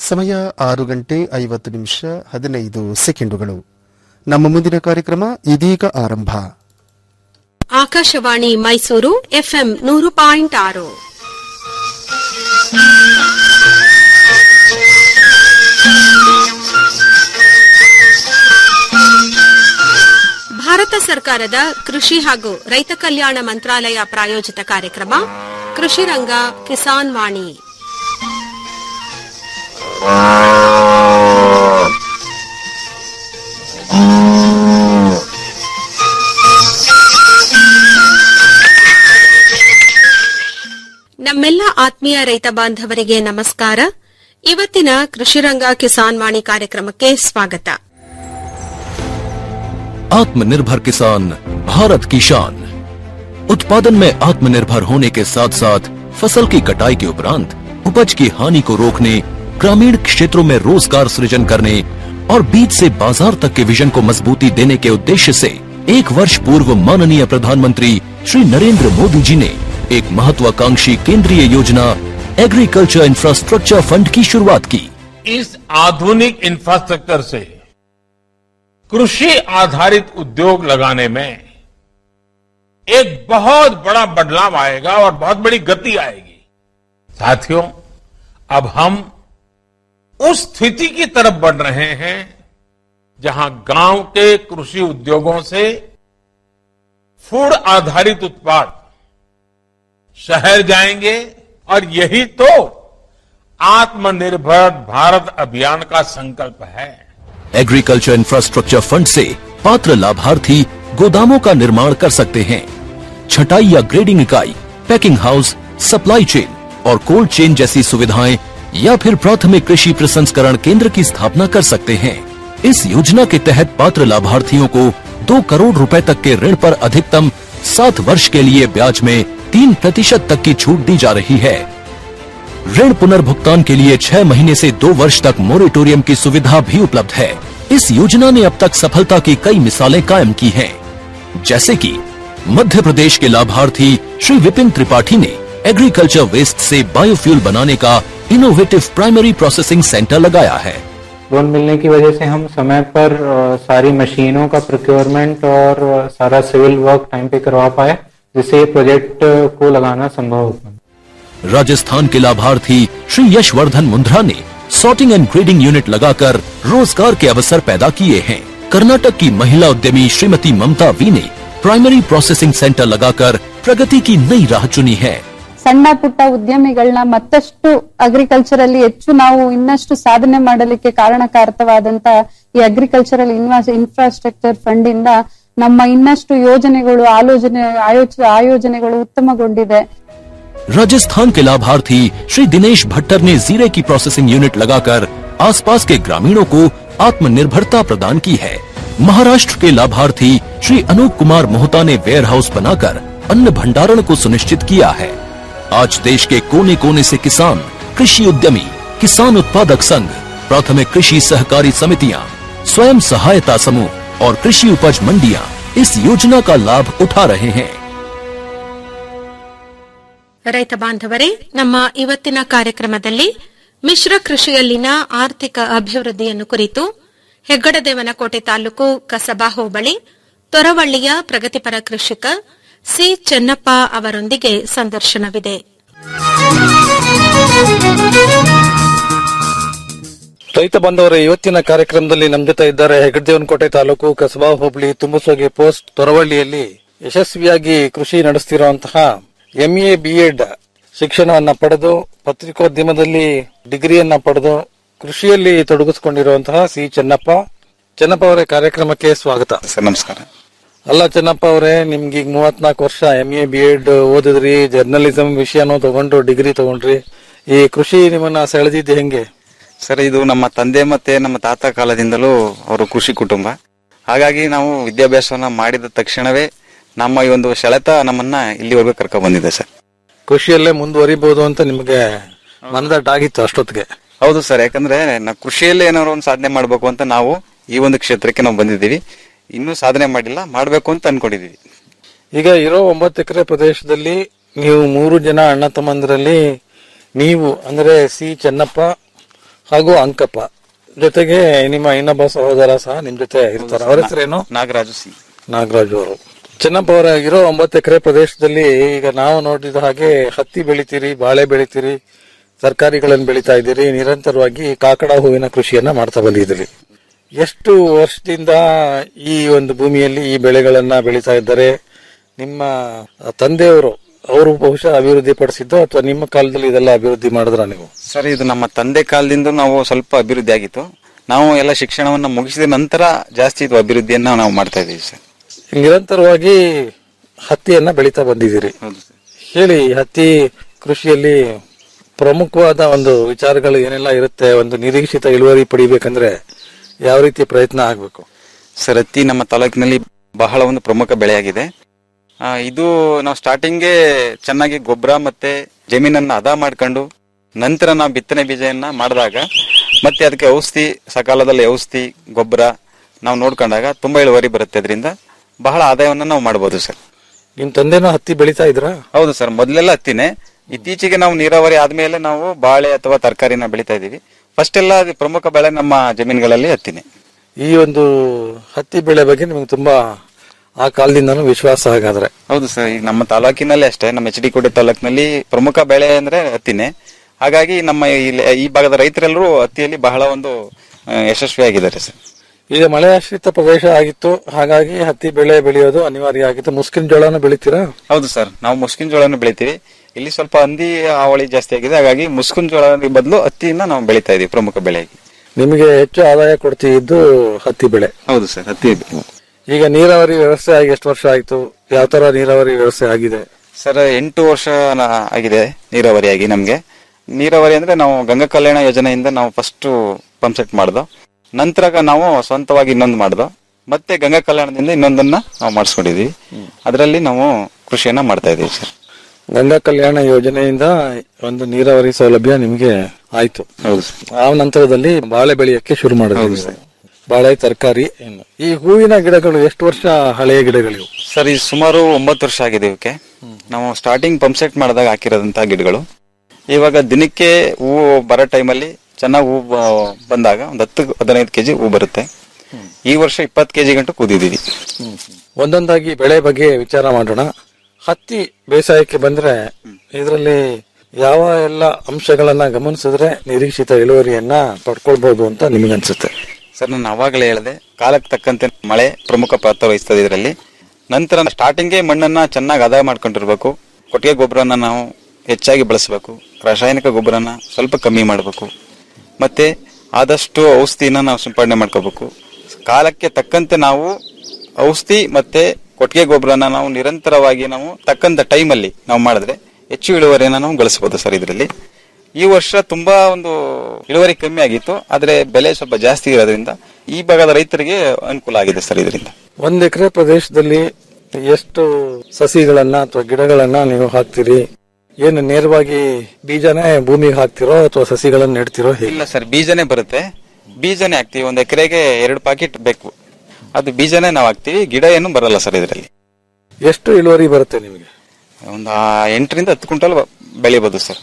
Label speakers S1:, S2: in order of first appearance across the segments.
S1: ಸಮಯ ಆರು ಗಂಟೆ ಐವತ್ತು ನಿಮಿಷ ಹದಿನೈದು ಸೆಕೆಂಡುಗಳು ನಮ್ಮ ಮುಂದಿನ ಕಾರ್ಯಕ್ರಮ ಇದೀಗ ಆರಂಭ
S2: ಆಕಾಶವಾಣಿ ಮೈಸೂರು ಎಫ್ಎಂ ನೂರು ಪಾಯಿಂಟ್ ಆರು ಭಾರತ ಸರ್ಕಾರದ ಕೃಷಿ ಹಾಗೂ ರೈತ ಕಲ್ಯಾಣ ಮಂತ್ರಾಲಯ ಪ್ರಾಯೋಜಿತ ಕಾರ್ಯಕ್ರಮ ಕೃಷಿ ರಂಗ ಕಿಸಾನ್ ವಾಣಿ ನಮ್ಮೆಲ್ಲ ಆತ್ಮೀಯ ರೈತ ಬಾಂಧವರಿಗೆ ನಮಸ್ಕಾರ ಇವತ್ತಿನ ಕೃಷಿರಂಗ ಕಿಸಾನ್ ವಾಣಿ ಕಾರ್ಯಕ್ರಮಕ್ಕೆ ಸ್ವಾಗತ
S3: आत्मनिर्भर किसान भारत की शान उत्पादन में आत्मनिर्भर होने के साथ साथ फसल की कटाई के उपरांत उपज की हानि को रोकने ग्रामीण क्षेत्रों में रोजगार सृजन करने और बीज से बाजार तक के विजन को मजबूती देने के उद्देश्य से एक वर्ष पूर्व माननीय प्रधानमंत्री श्री नरेंद्र मोदी जी ने एक महत्वाकांक्षी केंद्रीय योजना एग्रीकल्चर इंफ्रास्ट्रक्चर फंड की शुरुआत की
S4: इस आधुनिक इंफ्रास्ट्रक्चर से कृषि आधारित उद्योग लगाने में एक बहुत बड़ा बदलाव आएगा और बहुत बड़ी गति आएगी साथियों अब हम उस स्थिति की तरफ बढ़ रहे हैं जहां गांव के कृषि उद्योगों से फूड आधारित उत्पाद शहर जाएंगे और यही तो आत्मनिर्भर भारत अभियान का संकल्प है
S3: एग्रीकल्चर इंफ्रास्ट्रक्चर फंड से पात्र लाभार्थी गोदामों का निर्माण कर सकते हैं छटाई या ग्रेडिंग इकाई पैकिंग हाउस सप्लाई चेन और कोल्ड चेन जैसी सुविधाएं या फिर प्राथमिक कृषि प्रसंस्करण केंद्र की स्थापना कर सकते हैं इस योजना के तहत पात्र लाभार्थियों को दो करोड़ रुपए तक के ऋण पर अधिकतम सात वर्ष के लिए ब्याज में तीन प्रतिशत तक की छूट दी जा रही है ऋण पुनर्भुगतान के लिए छह महीने से दो वर्ष तक मोरिटोरियम की सुविधा भी उपलब्ध है इस योजना ने अब तक सफलता की कई मिसालें कायम की हैं, जैसे कि मध्य प्रदेश के लाभार्थी श्री विपिन त्रिपाठी ने एग्रीकल्चर वेस्ट से बायोफ्यूल बनाने का इनोवेटिव प्राइमरी प्रोसेसिंग सेंटर लगाया है
S5: लोन मिलने की वजह से हम समय पर अ, सारी मशीनों का प्रोक्योरमेंट और अ, सारा सिविल वर्क टाइम पे करवा पाए जिससे ये प्रोजेक्ट अ, को लगाना संभव हो पाया
S3: राजस्थान के लाभार्थी श्री यशवर्धन मुंद्रा ने सॉर्टिंग एंड ग्रेडिंग यूनिट लगाकर रोजगार के अवसर पैदा किए हैं कर्नाटक की महिला उद्यमी श्रीमती ममता वी ने प्राइमरी प्रोसेसिंग सेंटर लगाकर प्रगति की नई राह चुनी है
S6: ಸಣ್ಣ ಪುಟ್ಟ ಉದ್ಯಮಿಗಳನ್ನ ಮತ್ತಷ್ಟು ಅಗ್ರಿಕಲ್ಚರ್ ಅಲ್ಲಿ ಹೆಚ್ಚು ನಾವು ಇನ್ನಷ್ಟು ಸಾಧನೆ ಮಾಡಲಿಕ್ಕೆ ಕಾರಣಕಾರಕವಾದಂತ ಈ ಅಗ್ರಿಕಲ್ಚರಲ್ ಇನ್ಫ್ರಾಸ್ಟ್ರಕ್ಚರ್ ಫಂಡ್ ಇಂದ ನಮ್ಮ ಇನ್ನಷ್ಟು ಯೋಜನೆಗಳು ಆಲೋಚನೆ ಆಯೋಚ ಆಯೋಜನೆಗಳು ಉತ್ತಮಗೊಂಡಿದೆ
S3: राजस्थान के लाभार्थी श्री दिनेश भट्टर ने जीरे की प्रोसेसिंग यूनिट लगाकर आसपास के ग्रामीणों को आत्मनिर्भरता प्रदान की है महाराष्ट्र के लाभार्थी श्री अनूप कुमार मोहता ने वेयर हाउस बनाकर अन्न भंडारण को सुनिश्चित किया है आज देश के कोने कोने से किसान कृषि उद्यमी किसान उत्पादक संघ प्राथमिक कृषि सहकारी समितियां स्वयं सहायता समूह और कृषि उपज मंडियां इस योजना का लाभ उठा रहे हैं
S2: ರೈತ ಬಾಂಧವರೇ ನಮ್ಮ ಇವತ್ತಿನ ಕಾರ್ಯಕ್ರಮದಲ್ಲಿ ಮಿಶ್ರ ಕೃಷಿಯಲ್ಲಿನ ಆರ್ಥಿಕ ಅಭಿವೃದ್ಧಿಯನ್ನು ಕುರಿತು ಹೆಗ್ಗಡದೇವನಕೋಟೆ ತಾಲೂಕು ಕಸಬಾ ಹೋಬಳಿ ತೊರವಳ್ಳಿಯ ಪ್ರಗತಿಪರ ಕೃಷಿಕ ಸಿ ಚೆನ್ನಪ್ಪ ಅವರೊಂದಿಗೆ ಸಂದರ್ಶನವಿದೆ
S7: ರೈತ ಬಾಂಧವರ ಇವತ್ತಿನ ಕಾರ್ಯಕ್ರಮದಲ್ಲಿ ನಮ್ಮ ಜೊತೆ ಇದ್ದಾರೆ ಹೆಗ್ಗಡದೇವನಕೋಟೆ ತಾಲೂಕು ಕಸಬಾ ಹೋಬಳಿ ತುಂಬಸೋಗೆ ಪೋಸ್ಟ್ ತೊರವಳ್ಳಿಯಲ್ಲಿ ಯಶಸ್ವಿಯಾಗಿ ಕೃಷಿ ನಡೆಸ್ತಿರುವಂತಹ ಎಂಎ ಬಿಎಡ್ ಶಿಕ್ಷಣವನ್ನ ಪಡೆದು ಪತ್ರಿಕೋದ್ಯಮದಲ್ಲಿ ಡಿಗ್ರಿಯನ್ನ ಪಡೆದು ಕೃಷಿಯಲ್ಲಿ ತೊಡಗಿಸಿಕೊಂಡಿರುವಂತಹ ಸಿ ಚೆನ್ನಪ್ಪ ಚೆನ್ನಪ್ಪ ಅವರೇ ಕಾರ್ಯಕ್ರಮಕ್ಕೆ ಸ್ವಾಗತ
S8: ಸರ್ ನಮಸ್ಕಾರ
S7: ಅಲ್ಲ ಚೆನ್ನಪ್ಪ ಅವರೇ ನಿಮ್ಗೆ ಈಗ ಮೂವತ್ನಾಲ್ಕು ವರ್ಷ ಎಂ ಎ ಬಿ ಎಡ್ ಓದಿದ್ರಿ ಜರ್ನಲಿಸಂ ವಿಷಯನೂ ತಗೊಂಡ್ರು ಡಿಗ್ರಿ ತಗೊಂಡ್ರಿ ಈ ಕೃಷಿ ನಿಮ್ಮನ್ನ ಸೆಳೆದಿದ್ದು ಹೆಂಗೆ
S8: ಸರ್ ಇದು ನಮ್ಮ ತಂದೆ ಮತ್ತೆ ನಮ್ಮ ತಾತ ಕಾಲದಿಂದಲೂ ಅವರು ಕೃಷಿ ಕುಟುಂಬ ಹಾಗಾಗಿ ನಾವು ವಿದ್ಯಾಭ್ಯಾಸವನ್ನ ಮಾಡಿದ ತಕ್ಷಣವೇ ನಮ್ಮ ಈ ಒಂದು ಸೆಳೆತ ನಮ್ಮನ್ನ ಇಲ್ಲಿವರೆಗೂ ಕರ್ಕೊಂಡ್ ಬಂದಿದೆ ಸರ್
S7: ಕೃಷಿಯಲ್ಲೇ ಮುಂದುವರಿಬಹುದು ಅಂತ ನಿಮಗೆ ಮನದಟ್ಟಾಗಿತ್ತು ಅಷ್ಟೊತ್ತಿಗೆ
S8: ಹೌದು ಸರ್ ಯಾಕಂದ್ರೆ ನಾವು ಕೃಷಿಯಲ್ಲೇ ಏನಾದ್ರು ಒಂದು ಸಾಧನೆ ಮಾಡ್ಬೇಕು ಅಂತ ನಾವು ಈ ಒಂದು ಕ್ಷೇತ್ರಕ್ಕೆ ನಾವು ಬಂದಿದ್ದೀವಿ ಇನ್ನೂ ಸಾಧನೆ ಮಾಡಿಲ್ಲ ಮಾಡ್ಬೇಕು ಅಂತ ಅನ್ಕೊಂಡಿದೀವಿ
S7: ಈಗ ಇರೋ ಒಂಬತ್ತು ಎಕರೆ ಪ್ರದೇಶದಲ್ಲಿ ನೀವು ಮೂರು ಜನ ಅಣ್ಣ ತಮ್ಮಂದಿರಲ್ಲಿ ನೀವು ಅಂದ್ರೆ ಸಿ ಚೆನ್ನಪ್ಪ ಹಾಗೂ ಅಂಕಪ್ಪ ಜೊತೆಗೆ ನಿಮ್ಮ ಇನ್ನೊಬ್ಬ ಸಹೋದರ ಸಹ ನಿಮ್ ಜೊತೆ ಇರ್ತಾರೆ ಅವರ ಹೆಸರೇನು
S8: ನಾಗರಾಜು ಸಿಂಗ್
S7: ನಾಗರಾಜು ಅವರು ಚೆನ್ನಪ್ಪ ಅವರ ಇರೋ ಒಂಬತ್ತು ಎಕರೆ ಪ್ರದೇಶದಲ್ಲಿ ಈಗ ನಾವು ನೋಡಿದ ಹಾಗೆ ಹತ್ತಿ ಬೆಳಿತೀರಿ ಬಾಳೆ ಬೆಳಿತೀರಿ ತರಕಾರಿಗಳನ್ನು ಬೆಳಿತಾ ಇದ್ದೀರಿ ನಿರಂತರವಾಗಿ ಕಾಕಡ ಹೂವಿನ ಕೃಷಿಯನ್ನ ಮಾಡ್ತಾ ಬಂದಿದ್ದೀರಿ ಎಷ್ಟು ವರ್ಷದಿಂದ ಈ ಒಂದು ಭೂಮಿಯಲ್ಲಿ ಈ ಬೆಳೆಗಳನ್ನ ಬೆಳೀತಾ ಇದ್ದಾರೆ ನಿಮ್ಮ ತಂದೆಯವರು ಅವರು ಬಹುಶಃ ಅಭಿವೃದ್ಧಿ ಪಡಿಸಿದ್ದು ಅಥವಾ ನಿಮ್ಮ ಕಾಲದಲ್ಲಿ ಇದೆಲ್ಲ ಅಭಿವೃದ್ಧಿ ಮಾಡಿದ್ರ ನೀವು
S8: ಸರ್ ಇದು ನಮ್ಮ ತಂದೆ ಕಾಲದಿಂದ ನಾವು ಸ್ವಲ್ಪ ಅಭಿವೃದ್ಧಿ ಆಗಿತ್ತು ನಾವು ಎಲ್ಲ ಶಿಕ್ಷಣವನ್ನ ಮುಗಿಸಿದ ನಂತರ ಜಾಸ್ತಿ ಇದು ಅಭಿವೃದ್ಧಿಯನ್ನ ನಾವು ಮಾಡ್ತಾ ಇದೀವಿ ಸರ್
S7: ನಿರಂತರವಾಗಿ ಹತ್ತಿಯನ್ನ ಬೆಳೀತಾ ಬಂದಿದ್ದೀರಿ
S8: ಹೌದು ಸರ್
S7: ಹೇಳಿ ಹತ್ತಿ ಕೃಷಿಯಲ್ಲಿ ಪ್ರಮುಖವಾದ ಒಂದು ವಿಚಾರಗಳು ಏನೆಲ್ಲ ಇರುತ್ತೆ ಒಂದು ನಿರೀಕ್ಷಿತ ಇಳುವರಿ ಪಡಿಬೇಕಂದ್ರೆ ಯಾವ ರೀತಿ ಪ್ರಯತ್ನ ಆಗ್ಬೇಕು
S8: ಸರ್ ಹತ್ತಿ ನಮ್ಮ ತಾಲೂಕಿನಲ್ಲಿ ಬಹಳ ಒಂದು ಪ್ರಮುಖ ಬೆಳೆಯಾಗಿದೆ ಆ, ಇದು ನಾವು ಸ್ಟಾರ್ಟಿಂಗ್ಗೆ ಚೆನ್ನಾಗಿ ಗೊಬ್ಬರ ಮತ್ತೆ ಜಮೀನನ್ನ ಹದ ಮಾಡ್ಕೊಂಡು ನಂತರ ನಾವು ಬಿತ್ತನೆ ಬೀಜವನ್ನ ಮಾಡಿದಾಗ ಮತ್ತೆ ಅದಕ್ಕೆ ಔಷಧಿ ಸಕಾಲದಲ್ಲಿ ಔಷಧಿ ಗೊಬ್ಬರ ನಾವು ನೋಡ್ಕೊಂಡಾಗ ತುಂಬಾ ಇಳುವರಿ ಬರುತ್ತೆ ಅದರಿಂದ ಬಹಳ ಆದಾಯವನ್ನ ನಾವು ಮಾಡಬಹುದು ಸರ್
S7: ನಿಮ್ ತಂದೆನೂ ಹತ್ತಿ ಬೆಳೀತಾ ಇದ್ರಾ
S8: ಹೌದು ಸರ್ ಮೊದಲೆಲ್ಲ ಹತ್ತಿನೇ ಇತ್ತೀಚೆಗೆ ನಾವು ನೀರಾವರಿ ಆದ್ಮೇಲೆ ನಾವು ಬಾಳೆ ಅಥವಾ ತರಕಾರಿನ ಬೆಳಿತಾ ಇದೀವಿ ಫಸ್ಟ್ ಎಲ್ಲ ಅದು ಪ್ರಮುಖ ಬೆಳೆ ನಮ್ಮ ಜಮೀನುಗಳಲ್ಲಿ ಹತ್ತಿನೇ
S7: ಈ ಒಂದು ಹತ್ತಿ ಬೆಳೆ ಬಗ್ಗೆ ನಿಮಗೆ ತುಂಬಾ ಆ ಕಾಲದಿಂದನೂ ವಿಶ್ವಾಸ ಹಾಗಾದ್ರೆ
S8: ಹೌದು ಸರ್ ಈಗ ನಮ್ಮ ತಾಲೂಕಿನಲ್ಲಿ ಅಷ್ಟೇ ನಮ್ಮ ಎಚ್ ಡಿ ಕೋಟೆ ತಾಲೂಕಿನಲ್ಲಿ ಪ್ರಮುಖ ಬೆಳೆ ಅಂದ್ರೆ ಹತ್ತಿನೇ ಹಾಗಾಗಿ ನಮ್ಮ ಇಲ್ಲಿ- ಈ ಭಾಗದ ರೈತರೆಲ್ಲರೂ ಹತ್ತಿಯಲ್ಲಿ ಬಹಳ ಒಂದು ಆ, ಯಶಸ್ವಿಯಾಗಿದ್ದಾರೆ ಸರ್
S7: ಈಗ ಮಳೆ ಆಶ್ರಿತ ಪ್ರದೇಶ ಆಗಿತ್ತು ಹಾಗಾಗಿ ಹತ್ತಿ ಬೆಳೆ ಬೆಳೆಯೋದು ಅನಿವಾರ್ಯ ಆಗಿತ್ತು ಮುಸ್ಕಿನ ಜೋಳನ ಬೆಳಿತೀರಾ
S8: ಹೌದು ಸರ್ ನಾವು ಮುಸ್ಕಿನ ಜೋಳನ ಬೆಳಿತೀವಿ ಇಲ್ಲಿ ಸ್ವಲ್ಪ ಹಂದಿ ಹಾವಳಿ ಜಾಸ್ತಿ ಆಗಿದೆ ಹಾಗಾಗಿ ಮುಸ್ಕಿನ ಜೋಳ ಬದಲು ಹತ್ತಿಯನ್ನ ನಾವು ಬೆಳಿತಾ ಇದೀವಿ ಪ್ರಮುಖ ಬೆಳೆಯಾಗಿ
S7: ನಿಮಗೆ ಹೆಚ್ಚು ಆದಾಯ ಕೊಡ್ತಿದ್ದು ಹತ್ತಿ ಬೆಳೆ
S8: ಹೌದು ಸರ್ ಹತ್ತಿ
S7: ಈಗ ನೀರಾವರಿ ವ್ಯವಸ್ಥೆ ಆಗಿ ಎಷ್ಟು ವರ್ಷ ಆಯ್ತು ಯಾವ ತರ ನೀರಾವರಿ ವ್ಯವಸ್ಥೆ ಆಗಿದೆ
S8: ಸರ್ ಎಂಟು ವರ್ಷ ನ- ಆಗಿದೆ ನೀರಾವರಿಯಾಗಿ ನಮ್ಗೆ ನೀರಾವರಿ ಅಂದ್ರೆ ನಾವು ಗಂಗಾ ಕಲ್ಯಾಣ ಯೋಜನೆಯಿಂದ ನಾವು ಫಸ್ಟ್ ಪಂಪ್ ಸೆಟ್ ಮಾಡ್ದೋ ನಂತರ ನಾವು ಸ್ವಂತವಾಗಿ ಇನ್ನೊಂದು ಮಾಡ್ದೋ ಮತ್ತೆ ಗಂಗಾ ಕಲ್ಯಾಣದಿಂದ ಇನ್ನೊಂದನ್ನ ನಾವು ಮಾಡಿಸ್ಕೊಂಡಿದೀವಿ ಅದರಲ್ಲಿ ನಾವು ಕೃಷಿಯನ್ನ ಮಾಡ್ತಾ ಇದೀವಿ ಸರ್
S7: ಗಂಗಾ ಕಲ್ಯಾಣ ಯೋಜನೆಯಿಂದ ಒಂದು ನೀರಾವರಿ ಸೌಲಭ್ಯ ನಿಮಗೆ ಆಯ್ತು
S8: ಹೌದು ಸರ್
S7: ಆ ನಂತರದಲ್ಲಿ ಬಾಳೆ ಬೆಳೆಯಕ್ಕೆ ಶುರು ಮಾಡಿದ್ವಿ
S8: ಸರ್.
S7: ಬಾಳೆ ತರಕಾರಿ ಈ ಹೂವಿನ ಗಿಡಗಳು ಎಷ್ಟು ವರ್ಷ ಹಳೆಯ ಗಿಡಗಳು
S8: ಸರ್ ಈ ಸುಮಾರು ಒಂಬತ್ತು ವರ್ಷ ಆಗಿದೆ ಇವಕ್ಕೆ ನಾವು ಸ್ಟಾರ್ಟಿಂಗ್ ಪಂಪ್ ಸೆಟ್ ಮಾಡಿದಾಗ ಹಾಕಿರೋದಂತಹ ಗಿಡಗಳು ಇವಾಗ ದಿನಕ್ಕೆ ಹೂವು ಬರೋ ಟೈಮಲ್ಲಿ ಚೆನ್ನಾಗಿ ಹೂ ಬ- ಬಂದಾಗ ಒಂದು ಹತ್ತು ಹದಿನೈದು ಕೆಜಿ ಹೂ ಬರುತ್ತೆ ಈ ವರ್ಷ ಇಪ್ಪತ್ತು ಕೆಜಿ ಗಂಟು ಕೂದಿದೀವಿ
S7: ಒಂದೊಂದಾಗಿ ಬೆಳೆ ಬಗ್ಗೆ ವಿಚಾರ ಮಾಡೋಣ ಹತ್ತಿ ಬೇಸಾಯಕ್ಕೆ ಬಂದ್ರೆ ಇದರಲ್ಲಿ ಯಾವ ಎಲ್ಲ ಅಂಶಗಳನ್ನ ಗಮನಿಸಿದ್ರೆ ನಿರೀಕ್ಷಿತ ಇಳುವರಿಯನ್ನ ಪಡ್ಕೊಳ್ಬಹುದು ಅಂತ ನಿಮಗನ್ಸುತ್ತೆ
S8: ಸರ್ ನಾನು ಅವಾಗಲೇ ಹೇಳಿದೆ ಕಾಲಕ್ಕೆ ತಕ್ಕಂತೆ ಮಳೆ ಪ್ರಮುಖ ಪಾತ್ರ ವಹಿಸ್ತದೆ ಇದರಲ್ಲಿ ನಂತರ ಸ್ಟಾರ್ಟಿಂಗ್ಗೆ ಮಣ್ಣನ್ನ ಚೆನ್ನಾಗಿ ಆದಾಯ ಮಾಡ್ಕೊಂಡಿರ್ಬೇಕು ಕೊಟ್ಟಿಗೆ ಗೊಬ್ಬರನ ನಾವು ಹೆಚ್ಚಾಗಿ ಬಳಸಬೇಕು ರಾಸಾಯನಿಕ ಗೊಬ್ಬರನ ಸ್ವಲ್ಪ ಕಮ್ಮಿ ಮಾಡಬೇಕು ಮತ್ತೆ ಆದಷ್ಟು ಔಷಧಿನ ನಾವು ಸಿಂಪಡಣೆ ಮಾಡ್ಕೋಬೇಕು ಕಾಲಕ್ಕೆ ತಕ್ಕಂತೆ ನಾವು ಔಷಧಿ ಮತ್ತೆ ಕೊಟ್ಟಿಗೆ ಗೊಬ್ಬರನ ನಾವು ನಿರಂತರವಾಗಿ ನಾವು ತಕ್ಕಂತ ಟೈಮಲ್ಲಿ ನಾವು ಮಾಡಿದ್ರೆ ಹೆಚ್ಚು ಇಳುವರಿಯನ್ನ ನಾವು ಗಳಿಸಬಹುದು ಸರ್ ಇದರಲ್ಲಿ ಈ ವರ್ಷ ತುಂಬಾ ಒಂದು ಇಳುವರಿ ಕಮ್ಮಿ ಆಗಿತ್ತು ಆದ್ರೆ ಬೆಲೆ ಸ್ವಲ್ಪ ಜಾಸ್ತಿ ಇರೋದ್ರಿಂದ ಈ ಭಾಗದ ರೈತರಿಗೆ ಅನುಕೂಲ ಆಗಿದೆ ಸರ್ ಇದರಿಂದ
S7: ಒಂದ್ ಎಕರೆ ಪ್ರದೇಶದಲ್ಲಿ ಎಷ್ಟು ಸಸಿಗಳನ್ನ ಅಥವಾ ಗಿಡಗಳನ್ನ ನೀವು ಹಾಕ್ತೀರಿ ಏನು ನೇರವಾಗಿ ಬೀಜನೇ ಭೂಮಿಗೆ ಹಾಕ್ತಿರೋ ಅಥವಾ ಸಸಿಗಳನ್ನ ನೆಡ್ತಿರೋ ಹೇಗೆ
S8: ಇಲ್ಲ ಸರ್ ಬೀಜನೇ ಬರುತ್ತೆ ಬೀಜನೇ ಹಾಕ್ತಿವಿ ಒಂದ್ ಎಕರೆಗೆ ಎರಡು ಪಾಕೆಟ್ ಬೇಕು ಅದು ಬೀಜನೇ ನಾವು ಹಾಕ್ತಿವಿ ಗಿಡ ಏನು ಬರಲ್ಲ ಸರ್ ಇದರಲ್ಲಿ
S7: ಎಷ್ಟು ಇಳುವರಿ ಬರುತ್ತೆ ನಿಮಗೆ
S8: ಒಂದು ಆ ಎಂಟರಿಂದ ಹತ್ತು ಕ್ವಿಂಟಲ್ ಬೆಳಿಬಹುದು ಸರ್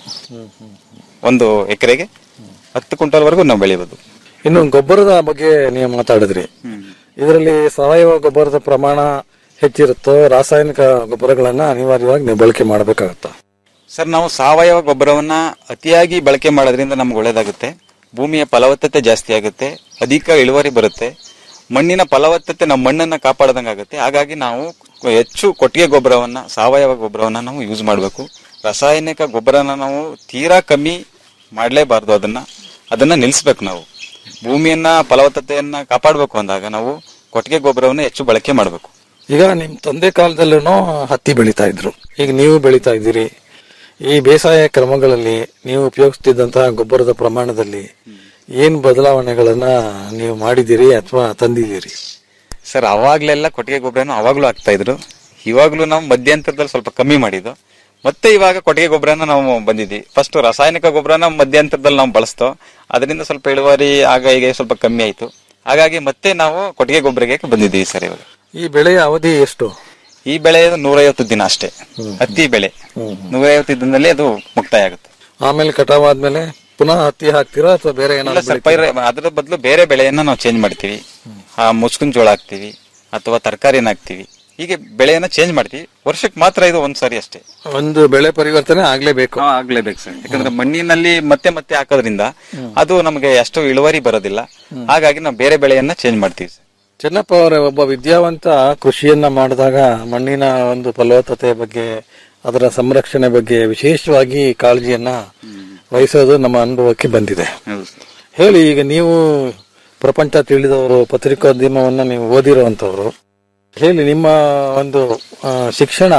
S8: ಒಂದು ಎಕರೆಗೆ ಹತ್ತು ಕ್ವಿಂಟಲ್ ವರೆಗೂ ನಾವು ಬೆಳಿಬಹುದು
S7: ಇನ್ನು ಗೊಬ್ಬರದ ಬಗ್ಗೆ ನೀವು ಮಾತಾಡಿದ್ರಿ ಇದರಲ್ಲಿ ಸಾವಯವ ಗೊಬ್ಬರದ ಪ್ರಮಾಣ ಹೆಚ್ಚಿರುತ್ತೋ ರಾಸಾಯನಿಕ ಗೊಬ್ಬರಗಳನ್ನ ಅನಿವಾರ್ಯವಾಗಿ ನೀವು ಬಳಕೆ ಮಾಡಬೇಕಾಗತ್ತಾ
S8: ಸರ್ ನಾವು ಸಾವಯವ ಗೊಬ್ಬರವನ್ನ ಅತಿಯಾಗಿ ಬಳಕೆ ಮಾಡೋದ್ರಿಂದ ನಮ್ಗೆ ಒಳ್ಳೇದಾಗುತ್ತೆ ಭೂಮಿಯ ಫಲವತ್ತತೆ ಜಾಸ್ತಿ ಆಗುತ್ತೆ ಅಧಿಕ ಇಳುವರಿ ಬರುತ್ತೆ ಮಣ್ಣಿನ ಫಲವತ್ತತೆ ನಮ್ಮ ಮಣ್ಣನ್ನ ಕಾಪಾಡ್ದಂಗಾಗುತ್ತೆ ಹಾಗಾಗಿ ನಾವು ಹೆಚ್ಚು ಕೊಟ್ಟಿಗೆ ಗೊಬ್ಬರವನ್ನ ಸಾವಯವ ಗೊಬ್ಬರವನ್ನ ನಾವು ಯೂಸ್ ಮಾಡಬೇಕು ರಾಸಾಯನಿಕ ಗೊಬ್ಬರನ ನಾವು ತೀರಾ ಕಮ್ಮಿ ಮಾಡಲೇಬಾರ್ದು ಅದನ್ನ ಅದನ್ನ ನಿಲ್ಲಿಸ್ಬೇಕು ನಾವು ಭೂಮಿಯನ್ನ ಫಲವತ್ತತೆಯನ್ನ ಕಾಪಾಡಬೇಕು ಅಂದಾಗ ನಾವು ಕೊಟ್ಟಿಗೆ ಗೊಬ್ಬರವನ್ನ ಹೆಚ್ಚು ಬಳಕೆ ಮಾಡಬೇಕು
S7: ಈಗ ನಿಮ್ ತಂದೆ ಕಾಲದಲ್ಲೂ ಹತ್ತಿ ಬೆಳೀತಾ ಇದ್ರು ಈಗ ನೀವು ಬೆಳೀತಾ ಇದ್ದೀರಿ ಈ ಬೇಸಾಯ ಕ್ರಮಗಳಲ್ಲಿ ನೀವು ಉಪಯೋಗಿಸ್ತಿದ್ದಂತಹ ಗೊಬ್ಬರದ ಪ್ರಮಾಣದಲ್ಲಿ ಏನ್ ಬದಲಾವಣೆಗಳನ್ನ ನೀವು ಮಾಡಿದಿರಿ ಅಥವಾ ತಂದಿದ್ದೀರಿ
S8: ಸರ್ ಅವಾಗ್ಲೆಲ್ಲ ಕೊಟ್ಟಿಗೆ ಗೊಬ್ಬರನ ಅವಾಗ್ಲೂ ಹಾಕ್ತಾ ಇದ್ರು ಇವಾಗ್ಲೂ ನಾವು ಮಧ್ಯಂತರದಲ್ಲಿ ಸ್ವಲ್ಪ ಕಮ್ಮಿ ಮಾಡಿದ್ದು ಮತ್ತೆ ಇವಾಗ ಕೊಟ್ಟಿಗೆ ಗೊಬ್ಬರನ ನಾವು ಬಂದಿದ್ವಿ ಫಸ್ಟ್ ರಾಸಾಯನಿಕ ಗೊಬ್ಬರನ ಮಧ್ಯಂತರದಲ್ಲಿ ನಾವು ಬಳಸ್ತೋ ಅದರಿಂದ ಸ್ವಲ್ಪ ಇಳುವರಿ ಆಗ ಈಗ ಸ್ವಲ್ಪ ಕಮ್ಮಿ ಆಯ್ತು ಹಾಗಾಗಿ ಮತ್ತೆ ನಾವು ಕೊಟ್ಟಿಗೆ ಗೊಬ್ಬರಕ್ಕೆ ಬಂದಿದ್ದೀವಿ ಸರ್ ಇವಾಗ
S7: ಈ ಬೆಳೆಯ ಅವಧಿ ಎಷ್ಟು
S8: ಈ ಬೆಳೆ ನೂರೈವತ್ತು ದಿನ ಅಷ್ಟೇ ಹತ್ತಿ ಬೆಳೆ ನೂರೈವತ್ತು ದಿನದಲ್ಲಿ ಅದು ಮುಕ್ತಾಯ ಆಗುತ್ತೆ
S7: ಆಮೇಲೆ ಕಟಾವ್ ಆದ್ಮೇಲೆ ಪುನಃ ಹತ್ತಿ ಹಾಕ್ತೀರಾ ಅಥವಾ ಬೇರೆ
S8: ಇಲ್ಲ
S7: ಏನಾದ್ರು
S8: ಸರ್ ಪೈರ ಅದರ ಬದಲು ಬೇರೆ ಬೆಳೆಯನ್ನ ನಾವು ಚೇಂಜ್ ಮಾಡ್ತೀವಿ ಆ ಮುಸ್ಕಿನ ಜೋಳ ಹಾಕ್ತಿವಿ ಅಥವಾ ತರಕಾರಿನ ಹಾಕ್ತಿವಿ ಹೀಗೆ ಬೆಳೆಯನ್ನ ಚೇಂಜ್ ಮಾಡ್ತೀವಿ ವರ್ಷಕ್ಕೆ ಮಾತ್ರ ಇದು ಒಂದ್ ಸಾರಿ ಅಷ್ಟೇ
S7: ಒಂದು ಬೆಳೆ ಪರಿವರ್ತನೆ ಆಗ್ಲೇಬೇಕು
S8: ಹಾ, ಆಗ್ಲೇಬೇಕು ಸರ್ ಯಾಕಂದ್ರೆ ಮಣ್ಣಿನಲ್ಲಿ ಮತ್ತೆ ಮತ್ತೆ ಹಾಕೋದ್ರಿಂದ ಅದು ನಮಗೆ ಅಷ್ಟು ಇಳುವರಿ ಬರೋದಿಲ್ಲ ಹಾಗಾಗಿ ನಾವು ಬೇರೆ ಬೆಳೆಯನ್ನ ಚೇಂಜ್ ಮಾಡ್ತೀವಿ ಸರ್
S7: ಚೆನ್ನಪ್ಪ ಅವರೇ ಒಬ್ಬ ವಿದ್ಯಾವಂತ ಕೃಷಿಯನ್ನ ಮಾಡಿದಾಗ ಮಣ್ಣಿನ ಒಂದು ಫಲವತ್ತತೆ ಬಗ್ಗೆ ಅದರ ಸಂರಕ್ಷಣೆ ಬಗ್ಗೆ ವಿಶೇಷವಾಗಿ ಕಾಳಜಿಯನ್ನ ವಹಿಸೋದು ನಮ್ಮ ಅನುಭವಕ್ಕೆ ಬಂದಿದೆ
S8: ಹೌದು ಸರ್
S7: ಹೇಳಿ ಈಗ ನೀವು ಪ್ರಪಂಚ ತಿಳಿದವರು ಪತ್ರಿಕೋದ್ಯಮವನ್ನ ನೀವು ಓದಿರುವಂತವ್ರು ಹೇಳಿ ನಿಮ್ಮ ಒಂದು ಆ, ಶಿಕ್ಷಣ